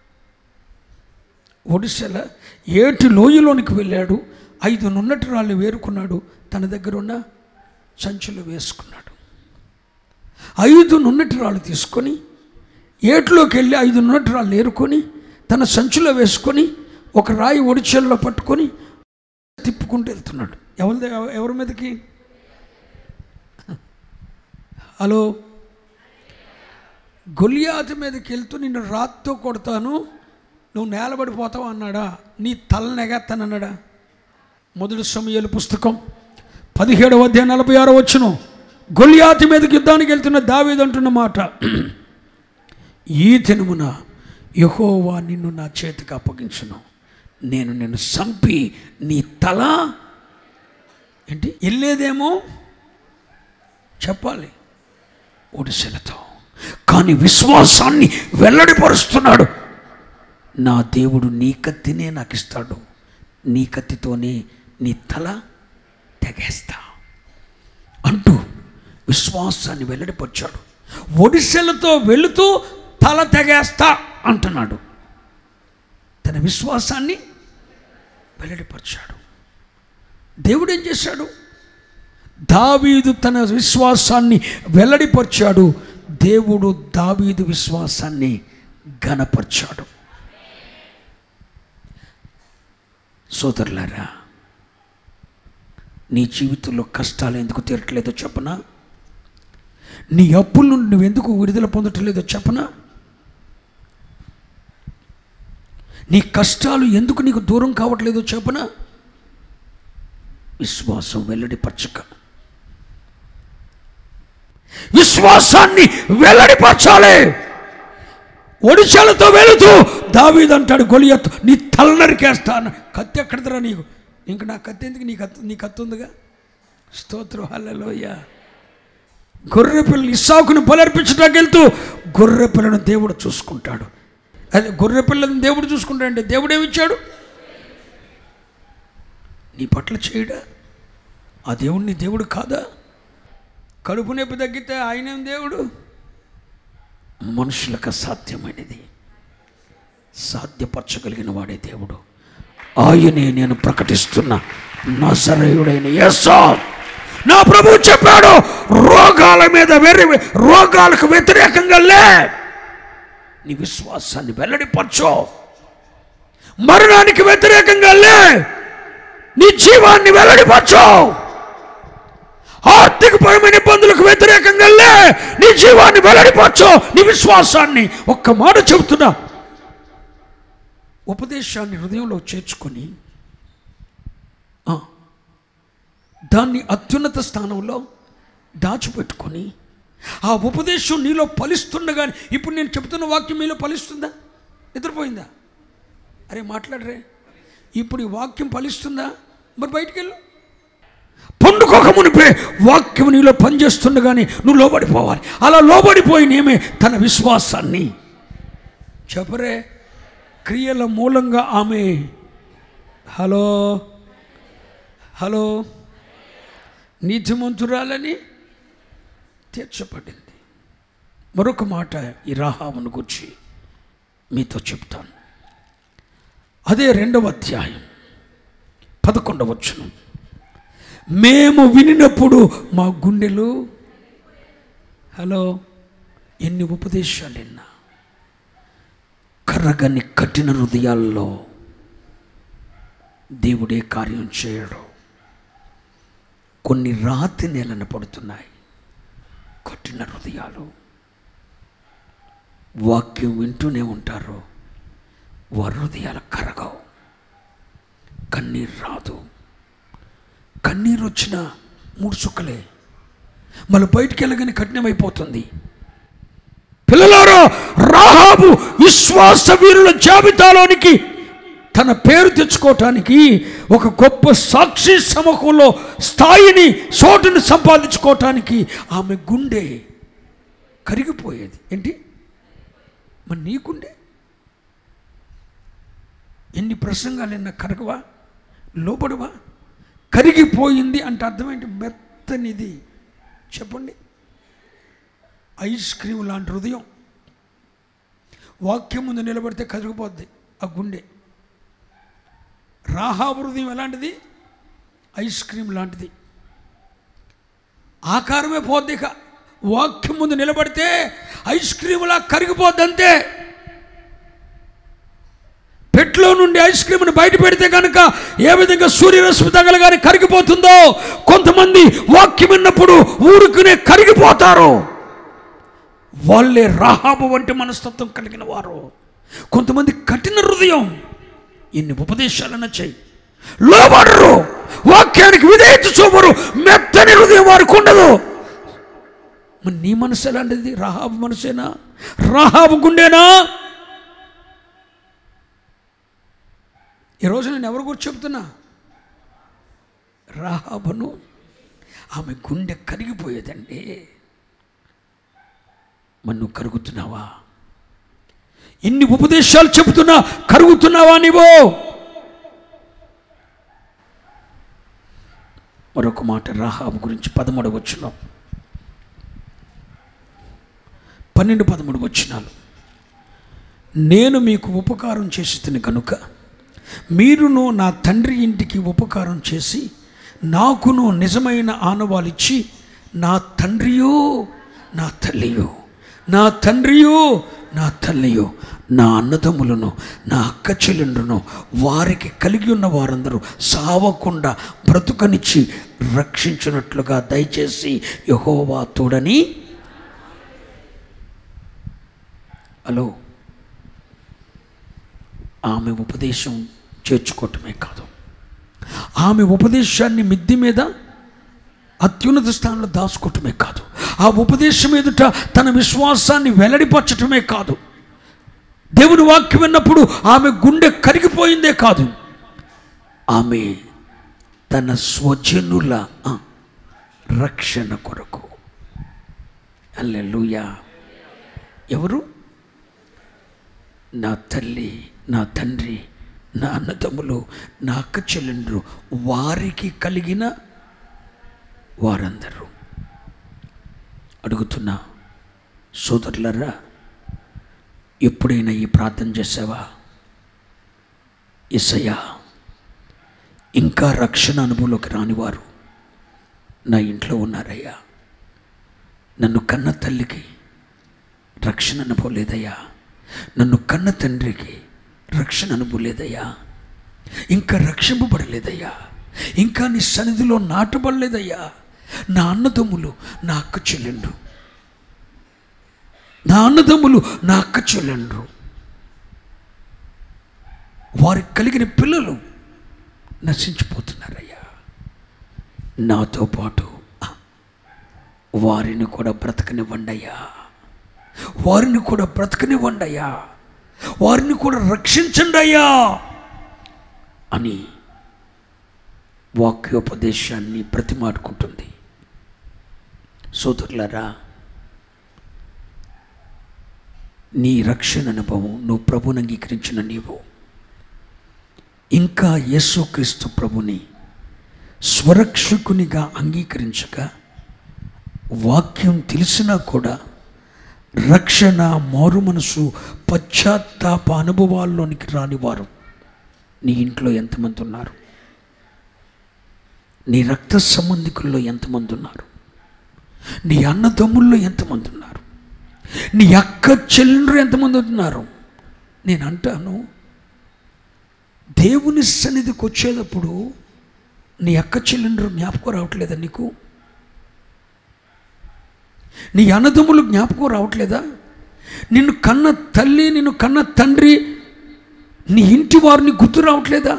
ఒడిశల ఏటి లోయలోనికి వెళ్ళాడు ఐదు నున్నటి రాళ్ళు వేరుకున్నాడు తన దగ్గర ఉన్న సంచులు వేసుకున్నాడు ఐదు నున్నటి రాళ్ళు తీసుకొని ఏటిలోకి వెళ్ళి ఐదు నున్నటి రాళ్ళు ఏరుకొని తన సంచిలో వేసుకొని ఒక రాయి ఒడిచెల్లో పట్టుకొని తిప్పుకుంటూ వెళ్తున్నాడు ఎవరి ఎవరి మీదకి హలో గొలియాతు మీదకి వెళ్తూ నిన్ను రాత్తో కొడతాను నువ్వు నేలబడిపోతావు అన్నాడా నీ తల అన్నాడా మొదటి సమయాల పుస్తకం పదిహేడవ అధ్యాయం నలభై ఆరో వచ్చును గొలియాతి మీదకి యుద్ధానికి వెళ్తున్న దావీదు అంటున్న మాట ఈ దినమున యహోవా నిన్ను నా చేతికి అప్పగించును నేను నిన్ను చంపి నీ తల ఏంటి వెళ్ళేదేమో చెప్పాలి ఒడిసెలతో కానీ విశ్వాసాన్ని వెల్లడిపరుస్తున్నాడు నా దేవుడు నీ కత్తినే నాకు ఇస్తాడు నీ కత్తితోనే నీ తల తెగేస్తా అంటూ విశ్వాసాన్ని వెల్లడిపరిచాడు ఒడిసెలతో వెళుతూ తల తెగేస్తా అంటున్నాడు తన విశ్వాసాన్ని వెల్లడిపరిచాడు దేవుడు ఏం చేశాడు దావీదు తన విశ్వాసాన్ని వెల్లడిపరిచాడు దేవుడు దావీదు విశ్వాసాన్ని ఘనపరిచాడు సోదరులారా నీ జీవితంలో కష్టాలు ఎందుకు తీరట్లేదో చెప్పనా నీ అప్పుల నుండి నువ్వు ఎందుకు విడుదల పొందట్లేదో చెప్పనా నీ కష్టాలు ఎందుకు నీకు దూరం కావట్లేదో చెప్పనా విశ్వాసం వెల్లడిపరచక విశ్వాసాన్ని వెల్లడిపరచాలి ఒడిశాలతో వెళుతూ దావీదంటాడు గొలియత్ నీ తల నరికేస్తాను కత్తి ఎక్కడదరా నీకు ఇంక నా కత్తి ఎందుకు నీ కత్తి నీ కత్తి ఉందిగా స్తోత్రం హల్లెలూయ గొర్రె పిల్లలు ఇస్సాకును బలర్పించడానికి వెళ్తూ గొర్రె పిల్లను దేవుడు చూసుకుంటాడు అదే గొర్రె పిల్లని దేవుడు చూసుకుంటాడంటే దేవుడు ఏమిచ్చాడు నీ పట్ల చేయడా ఆ దేవుడు నీ దేవుడు కాదా కడుపు నొప్పి తగ్గితే ఆయనేం దేవుడు మనుషులకు అసాధ్యమైనది సాధ్యపరచగలిగిన వాడే దేవుడు ఆయనే నేను ప్రకటిస్తున్న నజరేయుడైన యస్సా నా ప్రభు చెప్పాడు రోగాల మీద వెర్రి రోగాలకు వ్యతిరేకంగా లే నీ విశ్వాసాన్ని వెల్లడిపరచు మరణానికి వ్యతిరేకంగా లే నీ జీవాన్ని వెల్లడిపరచు ఆర్థికపరమైన ఇబ్బందులకు వ్యతిరేకంగా లే నీ జీవాన్ని వెల్లడిపరచు నీ విశ్వాసాన్ని ఒక్క మాట చెబుతున్నా ఉపదేశాన్ని హృదయంలో చేర్చుకొని ఆ, దాన్ని అత్యున్నత స్థానంలో దాచిపెట్టుకొని ఆ ఉపదేశం నీలో ఫలిస్తుండగానే ఇప్పుడు నేను చెబుతున్న వాక్యం మీలో ఫలిస్తుందా నిద్రపోయిందా అరే మాట్లాడరే ఇప్పుడు ఈ వాక్యం ఫలిస్తుందా మరి బయటికి వెళ్ళు పండుకోక మునిపే వాక్యం నీలో పనిచేస్తుండగానే నువ్వు లోబడిపోవాలి అలా లోబడిపోయి నేమే తన విశ్వాసాన్ని చెప్పరే క్రియల మూలంగా ఆమె హలో హలో నీతిమంతురాలని తీర్చబడింది మరొక మాట ఈ రాహామును గురించి మీతో చెప్తాను అదే రెండవ అధ్యాయం పదకొండవచ్చును మేము వినినప్పుడు మా గుండెలు హలో ఎన్ని ఉపదేశాలు విన్నా కర్రగని కఠిన హృదయాల్లో దేవుడే కార్యం చేయడు కొన్ని రాతి నేలన పడుతున్నాయి కఠిన హృదయాలు వాక్యం వింటూనే ఉంటారు వారి హృదయాలు కరగవు కన్నీరు రాదు కన్నీరు వచ్చిన మూడు చుక్కలే మళ్ళీ బయటికి వెళ్ళగానే కఠినమైపోతుంది పిల్లలారా రాహాబు విశ్వాస వీరుల జాబితాలోనికి తన పేరు తెచ్చుకోవటానికి ఒక గొప్ప సాక్షి సమూహంలో స్థాయిని చోటుని సంపాదించుకోవటానికి ఆమె గుండె కరిగిపోయేది ఏంటి మరి నీ గుండె ఎన్ని ప్రసంగాలు ఎన్న కరగవా లోబడవా కరిగిపోయింది అంటే అర్థం ఏంటి మెత్తనిది చెప్పండి ఐస్ క్రీమ్ లాంటి హృదయం వాక్యం ముందు నిలబడితే కరిగిపోద్ది ఆ గుండె రాహాబు హృదయం ఎలాంటిది ఐస్ క్రీమ్ లాంటిది ఆకారమే పోద్ది ఇక వాక్యం ముందు నిలబడితే ఐస్ క్రీమ్లా కరిగిపోద్ది అంతే పెట్లో నుండి ఐస్ క్రీమ్ని బయట పెడితే కనుక ఏ విధంగా సూర్యరశ్మి తగలగానే కరిగిపోతుందో కొంతమంది వాక్యం విన్నప్పుడు ఊరుకునే కరిగిపోతారు వాళ్ళే రాహాబు వంటి మనస్తత్వం కలిగిన వారు కొంతమంది కఠిన హృదయం ఎన్ని ఉపదేశాలన్న చెయ్యి లోబడరు వాక్యానికి విధేయత చూపరు మెత్తని హృదయం వారికి ఉండదు మరి నీ మనసు ఎలాంటిది రాహాబు మనసేనా రాహాబు గుండెనా ఈరోజు నేను ఎవరి గురించి చెప్తున్నా రాహాబును ఆమె గుండె కరిగిపోయేదండి మరి నువ్వు కరుగుతున్నావా ఇన్ని ఉపదేశాలు చెబుతున్నా కరుగుతున్నావా నీవో మరొక మాట రాహాబు గురించి పదమూడు వచ్చినాం పన్నెండు పదమూడు వచ్చినాలు నేను మీకు ఉపకారం చేసి తిని కనుక మీరును నా తండ్రి ఇంటికి ఉపకారం చేసి నాకును నిజమైన ఆనవాలిచ్చి నా తండ్రియో నా తల్లియో నా తండ్రియో నా తల్లియో నా అన్నదమ్ములను నా అక్క చెల్లెండ్రును వారికి కలిగి ఉన్న వారందరూ సావకుండా బ్రతుకనిచ్చి రక్షించినట్లుగా దయచేసి యహోవా తోడని హలో ఆమె ఉపదేశం చేర్చుకోవటమే కాదు ఆమె ఉపదేశాన్ని మిద్ది మీద అత్యున్నత స్థానంలో దాచుకోవటమే కాదు ఆ ఉపదేశం ఎదుట తన విశ్వాసాన్ని వెల్లడిపరచటమే కాదు దేవుని వాక్యం విన్నప్పుడు ఆమె గుండె కరిగిపోయిందే కాదు ఆమె తన స్వజనుల ఆ, రక్షణ కొరకు అల్లెలుయా ఎవరు నా తల్లి నా తండ్రి నా అన్నదమ్ములు నా అక్క చెల్లెండ్రు వారికి కలిగిన వారందరూ అడుగుతున్నా సోదరులరా ఎప్పుడైనా ఈ ప్రార్థన చేసావా ఇసయ్యా ఇంకా రక్షణ అనుభవంలోకి రానివారు నా ఇంట్లో ఉన్నారయ్యా నన్ను కన్న తల్లికి రక్షణ అనుభవం లేదయ్యా నన్ను కన్న తండ్రికి రక్షణ అనుభవం లేదయ్యా ఇంకా రక్షింపబడలేదయ్యా ఇంకా నీ సన్నిధిలో నాటబడలేదయ్యా నా అన్నదమ్ములు నా అక్క చెల్లెండ్రు నా అన్నదమ్ములు నా అక్క చెల్లెండ్రు వారికి కలిగిన పిల్లలు నశించిపోతున్నారయ్యా నాతో పాటు వారిని కూడా బ్రతకనివ్వండి అయ్యా వారిని కూడా బ్రతకనివ్వండి అయ్యా వారిని కూడా రక్షించండి అయ్యా అని వాక్యోపదేశాన్ని ప్రతిమాడుకుంటుంది సోదరులారా నీ రక్షణ అనుభవం నువ్వు ప్రభుని అంగీకరించిన నీవు ఇంకా యేసుక్రీస్తు ప్రభుని స్వరక్షకునిగా అంగీకరించక వాక్యం తెలిసినా కూడా రక్షణ మారు మనసు పశ్చాత్తాప అనుభవాల్లోనికి రానివారు నీ ఇంట్లో ఎంతమంది ఉన్నారు నీ రక్త సంబంధికుల్లో ఎంతమంది ఉన్నారు నీ అన్నదమ్ముల్లో ఎంతమంది ఉన్నారు నీ అక్క చెల్లెండ్రు ఎంతమంది ఉన్నారు నేను అంటాను దేవుని సన్నిధికి వచ్చేటప్పుడు నీ అక్క చెల్లెండ్రు జ్ఞాపకం రావట్లేదా నీకు నీ అన్నదమ్ములు జ్ఞాపకం రావట్లేదా నిన్ను కన్న తల్లి నిన్ను కన్న తండ్రి నీ ఇంటి వారిని గుర్తు రావట్లేదా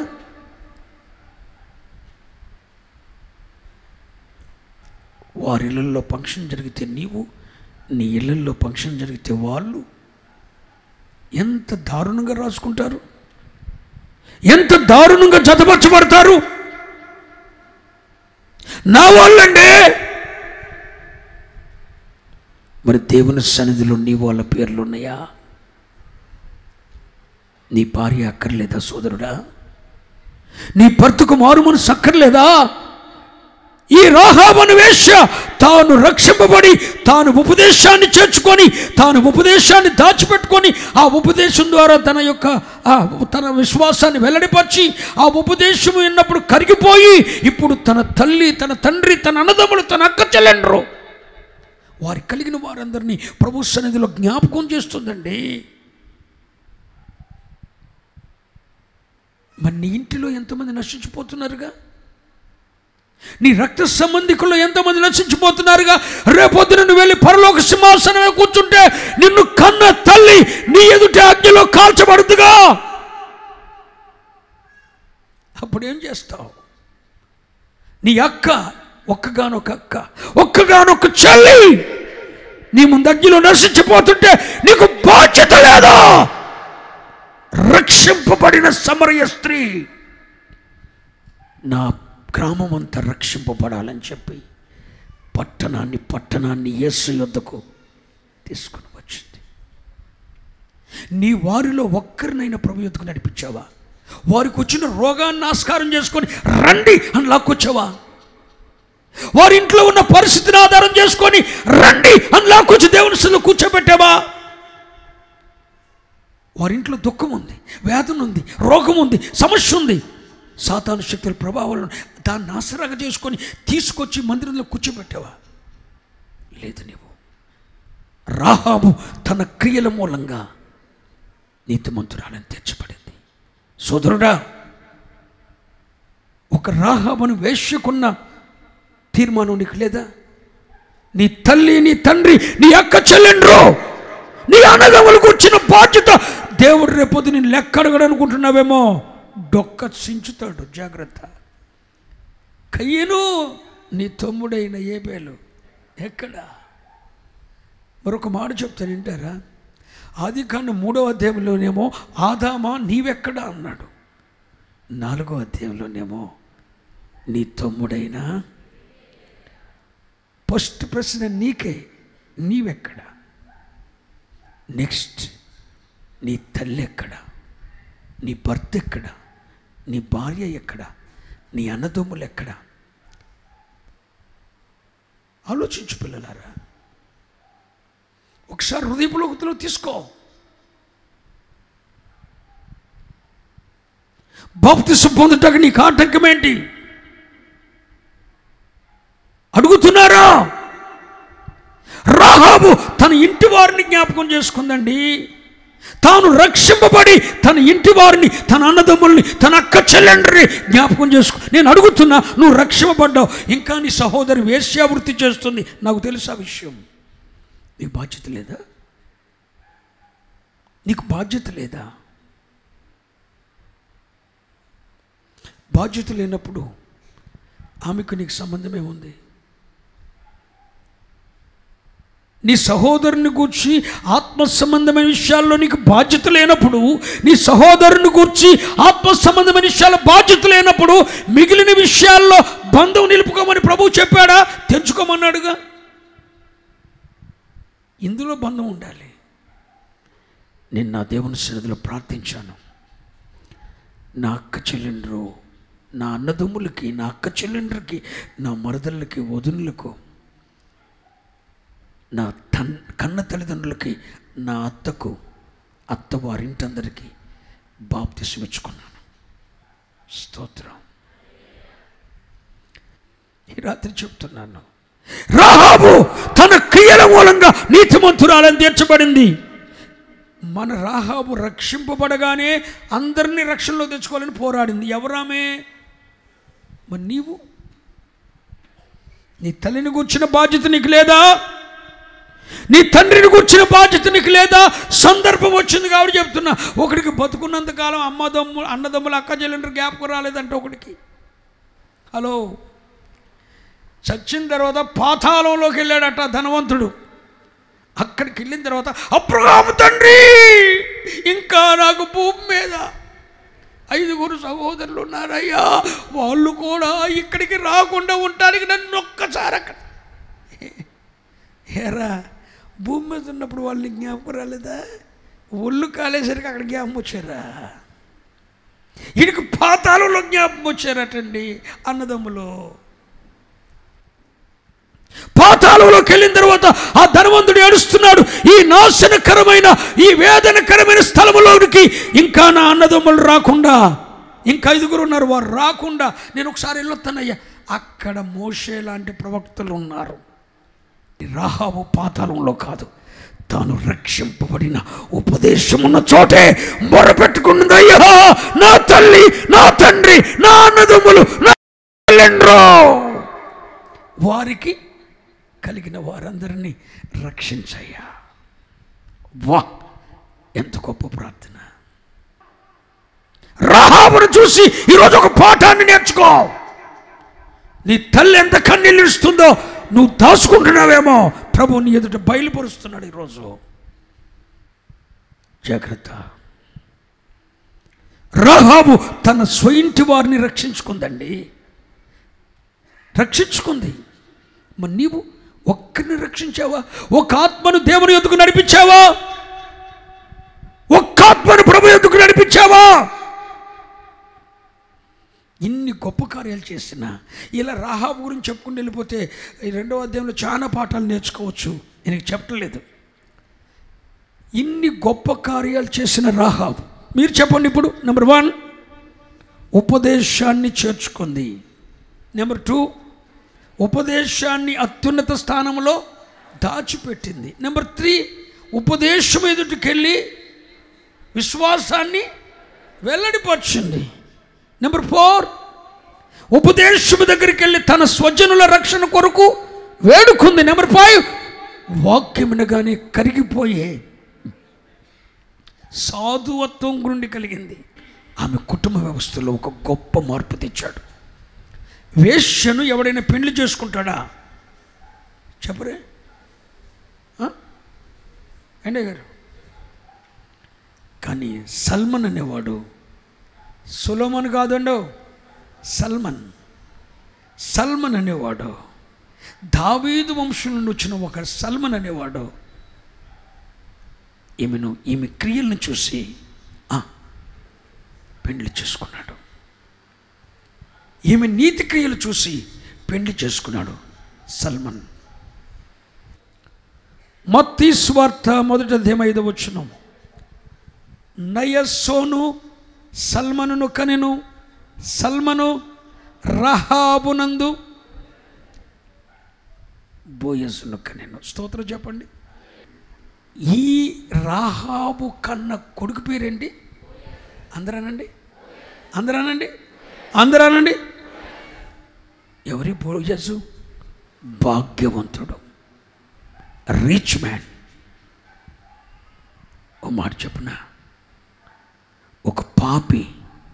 వారి ఇళ్ళల్లో ఫంక్షన్ జరిగితే నీవు నీ ఇళ్ళల్లో ఫంక్షన్ జరిగితే వాళ్ళు ఎంత దారుణంగా రాసుకుంటారు ఎంత దారుణంగా జతపరచబడతారు నా వాళ్ళండి మరి దేవుని సన్నిధిలో నీ వాళ్ళ పేర్లు ఉన్నాయా నీ భార్య అక్కర్లేదా సోదరుడా నీ భర్తకు మారు మనసు అక్కర్లేదా ఈ రాహాబను వేశ్య తాను రక్షింపబడి తాను ఉపదేశాన్ని చేర్చుకొని తాను ఉపదేశాన్ని దాచిపెట్టుకొని ఆ ఉపదేశం ద్వారా తన యొక్క ఆ తన విశ్వాసాన్ని వెల్లడిపరిచి ఆ ఉపదేశం విన్నప్పుడు కరిగిపోయి ఇప్పుడు తన తల్లి తన తండ్రి తన అన్నదమ్ములు తన అక్క చెల్లెండ్రు వారి కలిగిన వారందరినీ ప్రభు సన్నిధిలో జ్ఞాపకం చేస్తుందండి మరి నీ ఇంటిలో ఎంతమంది నశించిపోతున్నారుగా నీ రక్త సంబంధికుల్లో ఎంతమంది నశించిపోతున్నారుగా రేపొద్దున నువ్వు వెళ్ళి పరలోక సింహాసనమే కూర్చుంటే నిన్ను కన్న తల్లి నీ ఎదుట అగ్నిలో కాల్చబడుతుగా అప్పుడు ఏం చేస్తావు నీ అక్క ఒక్కగానొక అక్క ఒక్కగానొక చెల్లి నీ ముందు అగ్నిలో నశించిపోతుంటే నీకు బాధ్యత లేదా రక్షింపబడిన సమరయ స్త్రీ నా గ్రామం అంతా రక్షింపబడాలని చెప్పి పట్టణాన్ని పట్టణాన్ని యేసు యొద్దకు తీసుకుని వచ్చింది నీ వారిలో ఒక్కరినైనా ప్రభు యొద్దకు నడిపించావా వారికి వచ్చిన రోగాన్ని ఆస్కారం చేసుకొని రండి అని లాక్కొచ్చావా వారి ఇంట్లో ఉన్న పరిస్థితిని ఆధారం చేసుకొని రండి అని లాక్కొచ్చి దేవుని సన్నిధిలో కూర్చోబెట్టావా వారి ఇంట్లో దుఃఖం ఉంది వేదన ఉంది రోగం ఉంది సమస్య ఉంది సాతాను శక్తుల ప్రభావాలను దాన్ని ఆసరాగా చేసుకొని తీసుకొచ్చి మందిరంలో కూర్చోబెట్టావా లేదు నీవు రాహాబు తన క్రియల మూలంగా నీతిమంతురాలని తెచ్చబడింది సోదరుడా ఒక రాహాబును వేశ్యకున్న తీర్మానం నీకు లేదా నీ తల్లి నీ తండ్రి నీ అక్క చెల్లెండ్రు నీ అన్నదమ్ములకు వచ్చిన బాధ్యత దేవుడు రేపొద్దు నేను లెక్క అడగడు అనుకుంటున్నావేమో డొక్క సించుతాడు జాగ్రత్త కయ్యను నీ తమ్ముడైన ఏబేలు ఎక్కడ మరొక మాట చెప్తాను వింటారా ఆది కాండ మూడవ అధ్యాయంలోనేమో ఆదామా నీవెక్కడా అన్నాడు నాలుగో అధ్యాయంలోనేమో నీ తమ్ముడైనా ఫస్ట్ ప్రశ్న నీకే నీవెక్కడ నెక్స్ట్ నీ తల్లి ఎక్కడ నీ భర్త ఎక్కడ నీ భార్య ఎక్కడ నీ అన్నదమ్ములు ఎక్కడ ఆలోచించు పిల్లలారా ఒకసారి హృదయపులోకతలో తీసుకో బాప్తిసం పొందుటకు నీకు ఆటంకం ఏంటి అడుగుతున్నారా రాహాబు తన ఇంటి వారిని జ్ఞాపకం చేసుకుందండి తాను రక్షింపబడి తన ఇంటి వారిని తన అన్నదమ్ముల్ని తన అక్క చెల్లెండ్రి జ్ఞాపకం చేసుకో నేను అడుగుతున్నా నువ్వు రక్షింపబడ్డావు ఇంకా నీ సహోదరి వేశ్యావృత్తి చేస్తుంది నాకు తెలుసు ఆ విషయం నీకు బాధ్యత లేదా నీకు బాధ్యత లేదా బాధ్యత లేనప్పుడు ఆమెకు నీకు సంబంధమే ఉంది నీ సహోదరుని గూర్చి ఆత్మ సంబంధమైన విషయాల్లో నీకు బాధ్యత లేనప్పుడు నీ సహోదరుని గూర్చి ఆత్మ సంబంధమైన విషయాల్లో బాధ్యత లేనప్పుడు మిగిలిన విషయాల్లో బంధం నిలుపుకోమని ప్రభువు చెప్పాడా తెంచుకోమన్నాడుగా ఇందులో బంధం ఉండాలి నేను నా దేవుని సన్నిధిలో ప్రార్థించాను నా అక్క చెల్లెండ్రు నా అన్నదమ్ములకి నా అక్క చెల్లెండ్రికి నా మరదళ్ళకి వదునులకు నా తన్ కన్న తల్లిదండ్రులకి నా అత్తకు అత్త వారింటందరికీ బాప్తిసం ఇచ్చుకున్నాను స్తోత్రం ఈ రాత్రి చెప్తున్నాను రాహాబు తన క్రియల మూలంగా నీతిమంతురాలని తీర్చబడింది మన రాహాబు రక్షింపబడగానే అందరినీ రక్షణలో తెచ్చుకోవాలని పోరాడింది ఎవరామే మరి నీవు నీ తల్లిని కూర్చున్న బాధ్యత నీకు లేదా నీ తండ్రిని కూర్చున్న బాధ్యత నీకు లేదా సందర్భం వచ్చింది కాబట్టి చెప్తున్నా ఒకడికి బతుకున్నంతకాలం అమ్మదమ్ము అన్నదమ్ములు అక్క చెల్లెండ్రు జ్ఞాపకం రాలేదంటే ఒకడికి హలో చచ్చిన తర్వాత పాతాళంలోకి వెళ్ళాడట ధనవంతుడు అక్కడికి వెళ్ళిన తర్వాత అబ్రహాము తండ్రి ఇంకా నాకు భూమి మీద ఐదుగురు సహోదరులు ఉన్నారయ్యా వాళ్ళు కూడా ఇక్కడికి రాకుండా ఉండడానికి నన్ను ఒక్కసారి అక్కడ ఏరా భూమి మీద ఉన్నప్పుడు వాళ్ళని జ్ఞాపకం రాలేదా ఒళ్ళు కాలేసరికి అక్కడ జ్ఞాపకం వచ్చారా వీడికి పాతాళంలో జ్ఞాపకం వచ్చారటండి అన్నదమ్ములు పాతాళంలోకి వెళ్ళిన తర్వాత ఆ ధనవంతుడు ఏడుస్తున్నాడు ఈ నాశనకరమైన ఈ వేదనకరమైన స్థలములోనికి ఇంకా నా అన్నదమ్ములు రాకుండా ఇంకా ఐదుగురు ఉన్నారు వారు రాకుండా నేను ఒకసారి వెళ్ళొస్తానయ్యా అక్కడ మోషే లాంటి ప్రవక్తలు ఉన్నారు ఈ రాహాబు పాతాళంలో కాదు తాను రక్షింపబడిన ఉపదేశం ఉన్న చోటే మొరపెట్టుకున్నది అయ్యా నా తల్లి నా తండ్రి నా అన్నదమ్ములు నా చెల్లెండ్రు వారికి కలిగిన వారందరినీ రక్షించయ్యా వా ఎంత గొప్ప ప్రార్థన రాహాబును చూసి ఈరోజు ఒక పాఠాన్ని నేర్చుకో నీ తల్లి ఎంత కన్నీళ్ళు ఇస్తుందో నువ్వు దాచుకుంటున్నావేమో ప్రభు నీ ఎదుట బయలుపరుస్తున్నాడు ఈరోజు జాగ్రత్త రాహాబు తన స్వయింటి వారిని రక్షించుకుందండి రక్షించుకుంది మరి నీవు ఒక్కరిని రక్షించావా ఒక ఆత్మను దేవుని ఎదుగు నడిపించావా ఒక్క ఆత్మను ప్రభు ఎదుగు నడిపించావా ఇన్ని గొప్ప కార్యాలు చేసిన ఇలా రాహాబు గురించి చెప్పుకుని వెళ్ళిపోతే ఈ రెండవ అధ్యాయంలో చాలా పాఠాలు నేర్చుకోవచ్చు నేను చెప్పట్లేదు ఇన్ని గొప్ప కార్యాలు చేసిన రాహాబు మీరు చెప్పండి ఇప్పుడు నెంబర్ వన్ ఉపదేశాన్ని చేర్చుకుంది నెంబర్ టూ ఉపదేశాన్ని అత్యున్నత స్థానంలో దాచిపెట్టింది నెంబర్ త్రీ ఉపదేశం ఎదుటికెళ్ళి విశ్వాసాన్ని వెల్లడిపరిచింది నెంబర్ ఫోర్ ఉపదేశము దగ్గరికి వెళ్ళి తన స్వజనుల రక్షణ కొరకు వేడుకుంది నెంబర్ ఫైవ్ వాక్యమునగానే కరిగిపోయే సాధువత్వం గుండి కలిగింది ఆమె కుటుంబ వ్యవస్థలో ఒక గొప్ప మార్పు తెచ్చాడు వేశ్యను ఎవడైనా పెళ్లి చేసుకుంటాడా చెప్పరే ఆ? ఎండే గారు కానీ సల్మన్ అనేవాడు సులోమన్ కాదండో సల్మన్ సల్మన్ అనేవాడు దావీదు వంశం నుండి వచ్చిన ఒక సల్మన్ అనేవాడు ఈమెను ఈమె క్రియలను చూసి "ఆ, పెండ్లి చేసుకున్నాడు ఈమె నీతి క్రియలు చూసి పెండ్లి చేసుకున్నాడు సల్మన్ మత్తీ స్వార్థ మొదట అధ్యాయం వచ్చును నయస్సోను సల్మనును కనెను సల్మను రహాబునందు బోయస్సును కనెను స్తోత్రం చెప్పండి ఈ రాహాబు కన్న కొడుకు పేరేంటి అందరానండి అందరానండి అందరానండి ఎవరి బోయసు భాగ్యవంతుడు రిచ్ మ్యాన్ ఓ మాట చెప్పున ఒక పాపి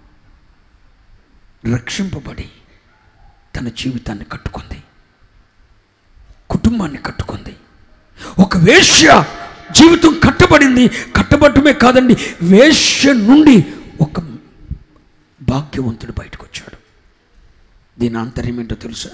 రక్షింపబడి తన జీవితాన్ని కట్టుకుంది కుటుంబాన్ని కట్టుకుంది ఒక వేశ్య జీవితం కట్టబడింది కట్టబడటమే కాదండి వేశ్య నుండి ఒక భాగ్యవంతుడు బయటకు వచ్చాడు దీని ఆంతర్యం ఏంటో తెలుసా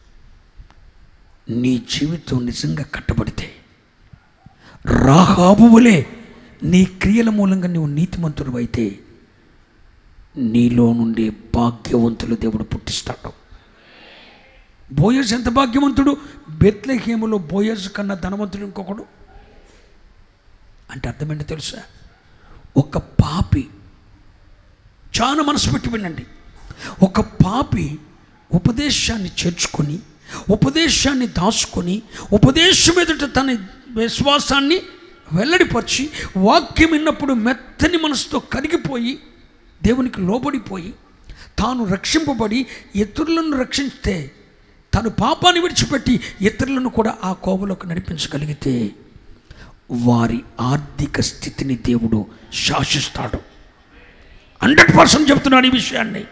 నీ జీవితం నిజంగా కట్టబడితే రాహాబు వలె నీ క్రియల మూలంగా నువ్వు నీతిమంతుడు అయితే నీలో నుండి భాగ్యవంతులు దేవుడు పుట్టిస్తాడు బోయస్ ఎంత భాగ్యవంతుడు బెత్లహేములో బోయస్ కన్నా ధనవంతుడు ఇంకొకడు అంటే అర్థమేంటో తెలుసా ఒక పాపి చాలా మనసు పెట్టి వినండి ఒక పాపి ఉపదేశాన్ని చేర్చుకొని ఉపదేశాన్ని దాచుకొని ఉపదేశం ఎదుట తన విశ్వాసాన్ని వెల్లడిపరిచి వాక్యం విన్నప్పుడు మెత్తని మనసుతో కరిగిపోయి దేవునికి లోబడిపోయి తాను రక్షింపబడి ఇతరులను రక్షిస్తే తను పాపాన్ని విడిచిపెట్టి ఇతరులను కూడా ఆ కోవలోకి నడిపించగలిగితే వారి ఆర్థిక స్థితిని దేవుడు శాసిస్తాడు హండ్రెడ్ పర్సెంట్ చెప్తున్నాడు ఈ విషయాన్ని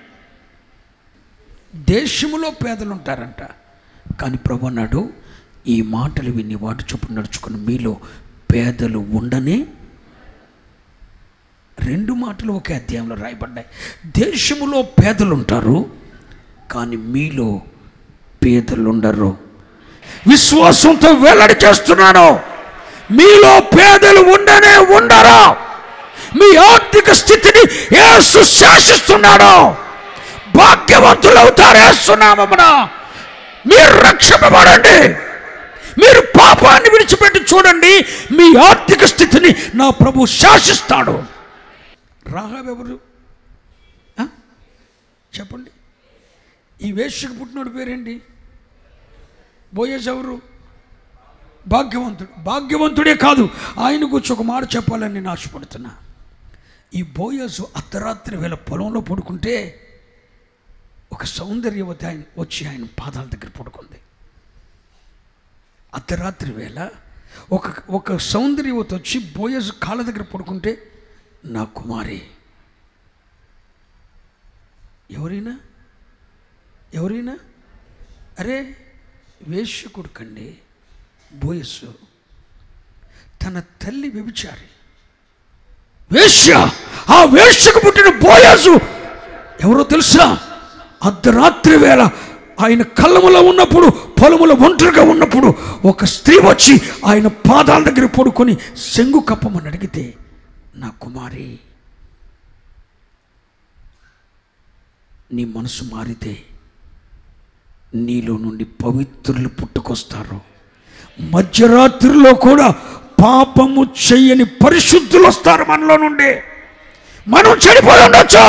దేశములో పేదలు ఉంటారంట కానీ ప్రభు అన్నాడు ఈ మాటలు విని వాటి చొప్పున నడుచుకుని మీలో పేదలు ఉండనే రెండు మాటలు ఒకే అధ్యాయంలో రాయబడ్డాయి దేశములో పేదలు ఉంటారు కానీ మీలో పేదలు ఉండరు విశ్వాసంతో వెల్లడి చేస్తున్నాను మీలో పేదలు ఉండనే ఉండరా మీ ఆర్థిక స్థితిని యేసు శాసిస్తున్నాడు భాగ్యవంతులు అవుతారు వేస్తున్నామన మీరు రక్షింపబడండి మీరు పాపాన్ని విడిచిపెట్టి చూడండి మీ ఆర్థిక స్థితిని నా ప్రభు శాసిస్తాడు రాహబ్ ఎవరు ఆ? చెప్పండి ఈ వేశ్యకు పుట్టినోడు పేరేంటి బోయేజ్ ఎవరు భాగ్యవంతుడు భాగ్యవంతుడే కాదు ఆయన గురించి ఒక మాట చెప్పాలని నేను ఆశపడుతున్నా ఈ బోయసు అర్ధరాత్రి వేళ పొలంలో పడుకుంటే ఒక సౌందర్యవతి ఆయన వచ్చి ఆయన పాదాల దగ్గర పడుకుంది అర్ధరాత్రి వేళ ఒక ఒక సౌందర్యవతి వచ్చి బోయసు కాళ్ళ దగ్గర పడుకుంటే నా కుమారి ఎవరైనా ఎవరైనా అరే వేశ్యకుడు కండి బోయస్సు తన తల్లి వ్యభిచారి వేశ్య ఆ వేశ్యకు పుట్టిన బోయసు ఎవరో తెలుసా అర్ధరాత్రి వేళ ఆయన కళ్ళములో ఉన్నప్పుడు పొలములో ఒంటరిగా ఉన్నప్పుడు ఒక స్త్రీ వచ్చి ఆయన పాదాల దగ్గర పడుకొని సెంగు కప్పమని అడిగితే నా కుమారి నీ మనసు మారితే నీలో నుండి పవిత్రులు పుట్టుకొస్తారు మధ్యరాత్రిలో కూడా పాపము చెయ్యని పరిశుద్ధులు వస్తారు మనలో నుండి మనం చెడిపోయి ఉండొచ్చు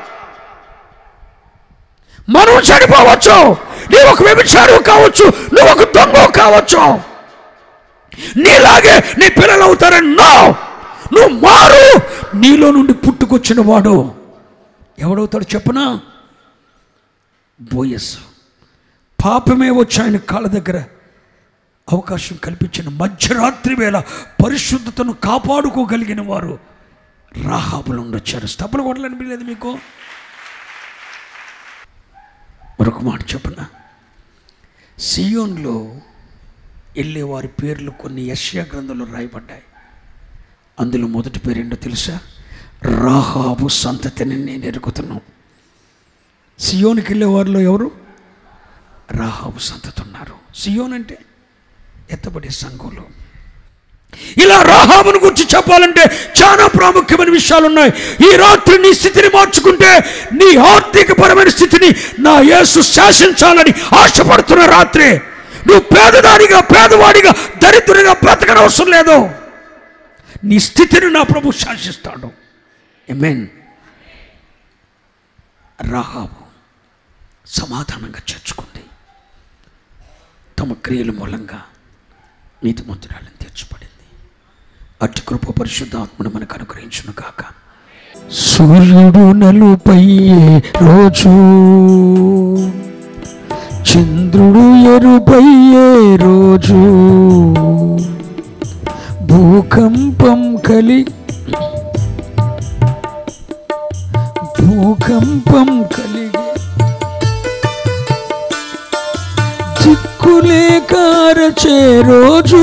మనం చెడిపోవచ్చు నీవు ఒక వ్యభిచారు కావచ్చు నువ్వు ఒక దొంగ కావచ్చు నీలాగే నీ పిల్లలు అవుతారని నో నువ్వు మారు నీలో నుండి పుట్టుకొచ్చిన వాడు ఎవడవుతాడు చెప్పనా బోయస్ పాపమే వచ్చి ఆయన కాళ్ళ దగ్గర అవకాశం కల్పించిన మధ్యరాత్రి వేళ పరిశుద్ధతను కాపాడుకోగలిగిన వారు రాహాబులు ఉండొచ్చారు స్తపలు కొట్టాలనిపించలేదు మీకు మరొక మాట చెప్పున సియోన్లో వెళ్ళే వారి పేర్లు కొన్ని యశ్యా గ్రంథంలో రాయబడ్డాయి అందులో మొదటి పేరు ఏంటో తెలుసా రాహాబు సంతతిని నేను ఎరుగుతున్నాను సియోన్కి వెళ్ళే వారిలో ఎవరు రాహాబు సంతతి ఉన్నారు సియోన్ అంటే ఎత్తబడే సంఘంలో ఇలా రాహాబును గురించి చెప్పాలంటే చాలా ప్రాముఖ్యమైన విషయాలు ఉన్నాయి ఈ రాత్రి నీ స్థితిని మార్చుకుంటే నీ ఆర్థికపరమైన స్థితిని నా యేసు శాసించాలని ఆశపడుతున్న రాత్రి నువ్వు పేదదానిగా పేదవాడిగా దరిద్రుడిగా బ్రతకనవసరం లేదు నీ స్థితిని నా ప్రభు శాసిస్తాడు ఎమెన్ రాహాబు సమాధానంగా చేర్చుకుంది తమ క్రియల మూలంగా నీతిమంతురాలను తీర్చబడింది అట్టి కృప పరిశుద్ధాత్మను మనకు అనుగ్రహించును కాక సూర్యుడు నలుపయ్యే రోజు చంద్రుడు ఎరుపయ్యే రోజు భూకంపం కలి భూకంపం కలిగి దిక్కులే కారచే రోజు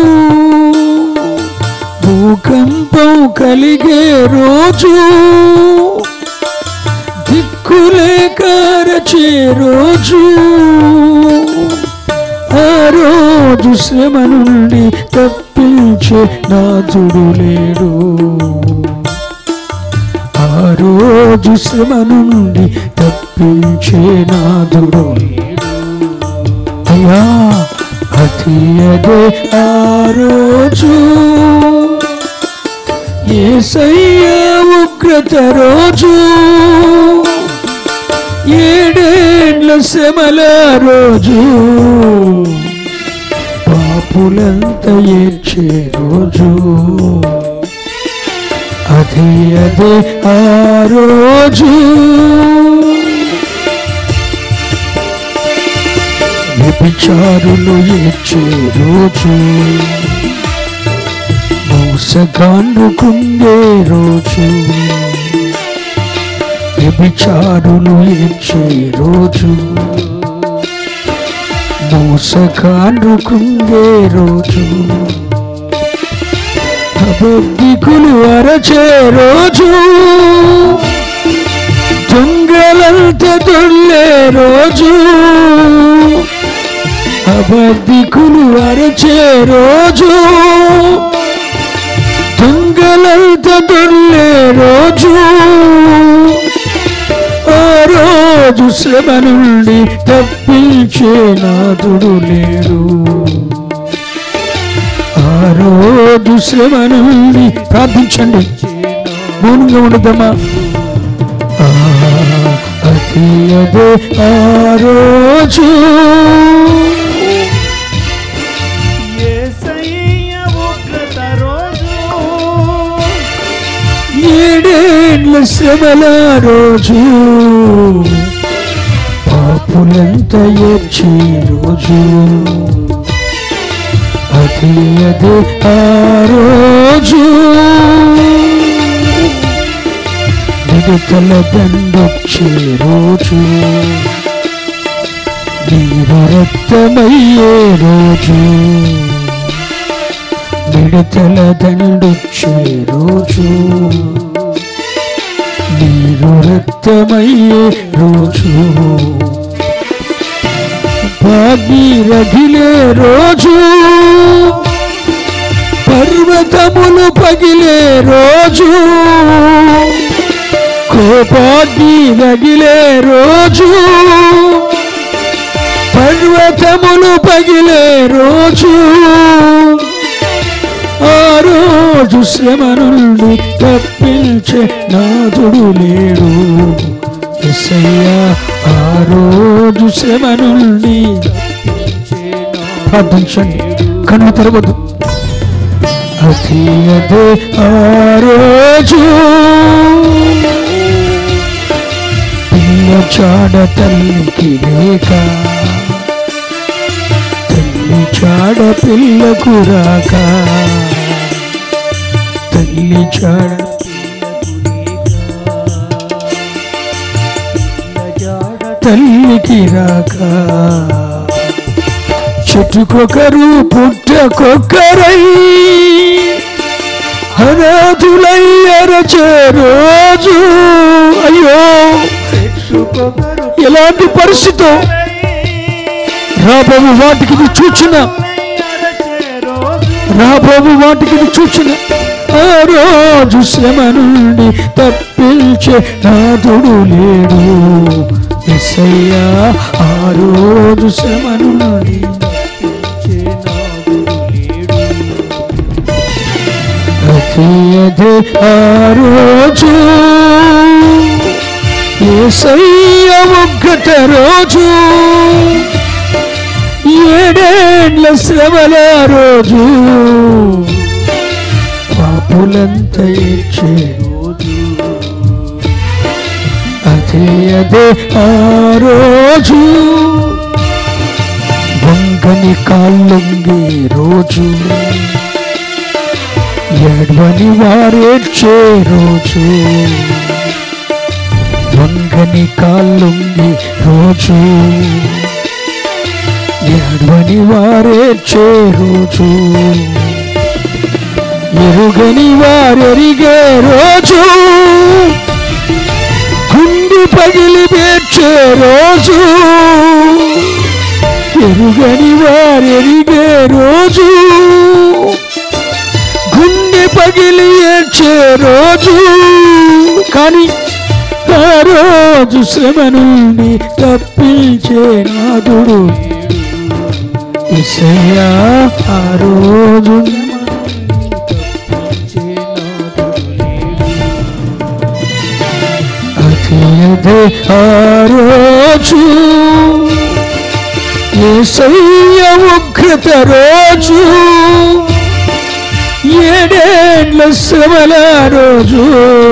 భూకంపం కలిగే రోజు దిక్కులే కారచే రోజు ఆ రోజు శ్రమ నుండి తప్పించే నాథుడు లేడు ఆ రోజు శ్రమ నుండి తప్పించే నాథుడు లేడు అయ్యా అతి అదే ఆ రోజు ఏసయ్య ఉగ్రత రోజు ఏడేండ్ల శ్రమల రోజు పాపులంత ఏడ్చే రోజు అదే అదే ఆ రోజు వ్యభిచారులు ఏడ్చే రోజు మోసగాండ్రు కుంగే రోజు వ్యభిచారులు ఏడ్చే రోజు మోసగాండ్రు కుంగే రోజు అబద్ధికులు అరచే రోజు దొంగలంత దొల్లే రోజు అబద్ధికులు అరచే రోజు దొంగలంత దొల్లే రోజు ఆ రోజు శ్రమ నుండి తప్పించే నాదుడు లేడు ఆ రోజు శ్రమ నుండి ప్రార్థించండి మౌనంగా ఉండదమ్మా ఆ, అతి అదే ఆ రోజు యేసయ్య ఉగ్రత రోజు ఏడేండ్ల శ్రమల రోజు పాపులంత ఏడ్చే రోజు అది అదే ఆ రోజు విడుదల దండొచ్చే రోజు నీరు రక్తమయ్యే రోజు విడుదల దండొచ్చే రోజు నీరు రక్తమయ్యే రోజు భాగ్య రగిలే రోజు పర్వతములు పగిలే రోజు కోపాగ్ని రగిలే రోజు పర్వతములు పగిలే రోజు ఆ రోజు శ్రమ నుండి తప్పించే నాదుడు లేడు ఎసయ్యా ఆ రోజు శ్రమ నుండి ప్రార్థించండి కన్ను తెరవద్దు అది అదే ఆ రోజు పిల్ల చాడ తల్లికి లేక తల్లి చాడ పిల్లకు రాక తల్లి చాడ జాడ తల్లికి రాక చెట్టుకొకరు పుట్టకొకరై అనాథులై అరచే రోజు అయ్యో చెట్టుకొకరు ఎలాంటి పరిస్థితి రాబోవు వాటికి ఇది చూచిన అరచే రోజు రాబోవు వాటికి ఇది చూచిన ఆ రోజు శ్రమ నుండి తప్పించే నాదుడు లేడు ఎస్సయ్యా ఆ రోజు శ్రమ నుండి తప్పించే నాదుడు లేడు. అదే అదే ఆ రోజు ఏసయ్య ఒక్కట రోజు ఏడేండ్ల శ్రమల రోజు పాపులంత ఏడ్చే రోజు అదే అదే ఆ రోజు వంగని కాళ్ళొంగి రోజు ఎడవని వారేడ్చే రోజు వంగని కాళ్ళొంగి రోజు ఎడవని వారేడ్చే రోజు ఎరుగని వారెరిగే రోజు గుండి పగిలి పేర్చే రోజు ఎరుగని వారెరిగే రోజు గుండె పగిలి ఏడ్చే రోజు కానీ ఆ రోజు శ్రమ నుండి తప్పించే నాదుడు ఇసయ్యా ఆ రోజు తప్పించే నాదుడు లేడు. అదే అదే ఆ రోజు ఏసయ్య ఉగ్రత రోజు ఏడేండ్ల శ్రమల రోజు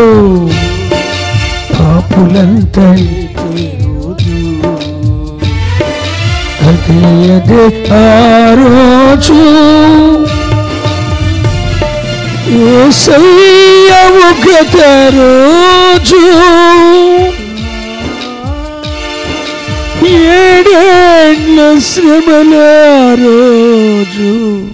పాపులంతా రోజు అదే అదే ఆ రోజు ఏసయ్య ఉగ్రత రోజు ఏడేండ్ల శ్రమల రోజు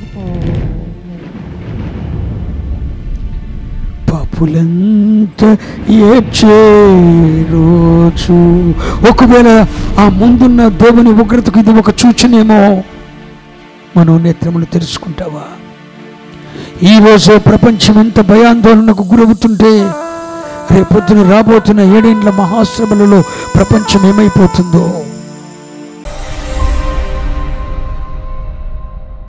పాపులంతా ఏడ్చే రోజు ఒకవేళ ఆ ముందున్న దేవుని ఉగ్రతకు ఇది ఒక సూచనేమో మనోనేత్రములు తెలుసుకుంటావా ఈ రోజు ప్రపంచం ఎంత భయాందోళనకు గురవుతుంటే రేపొద్దున రాబోతున్న ఏడేండ్ల మహాశ్రమలలో ప్రపంచం ఏమైపోతుందో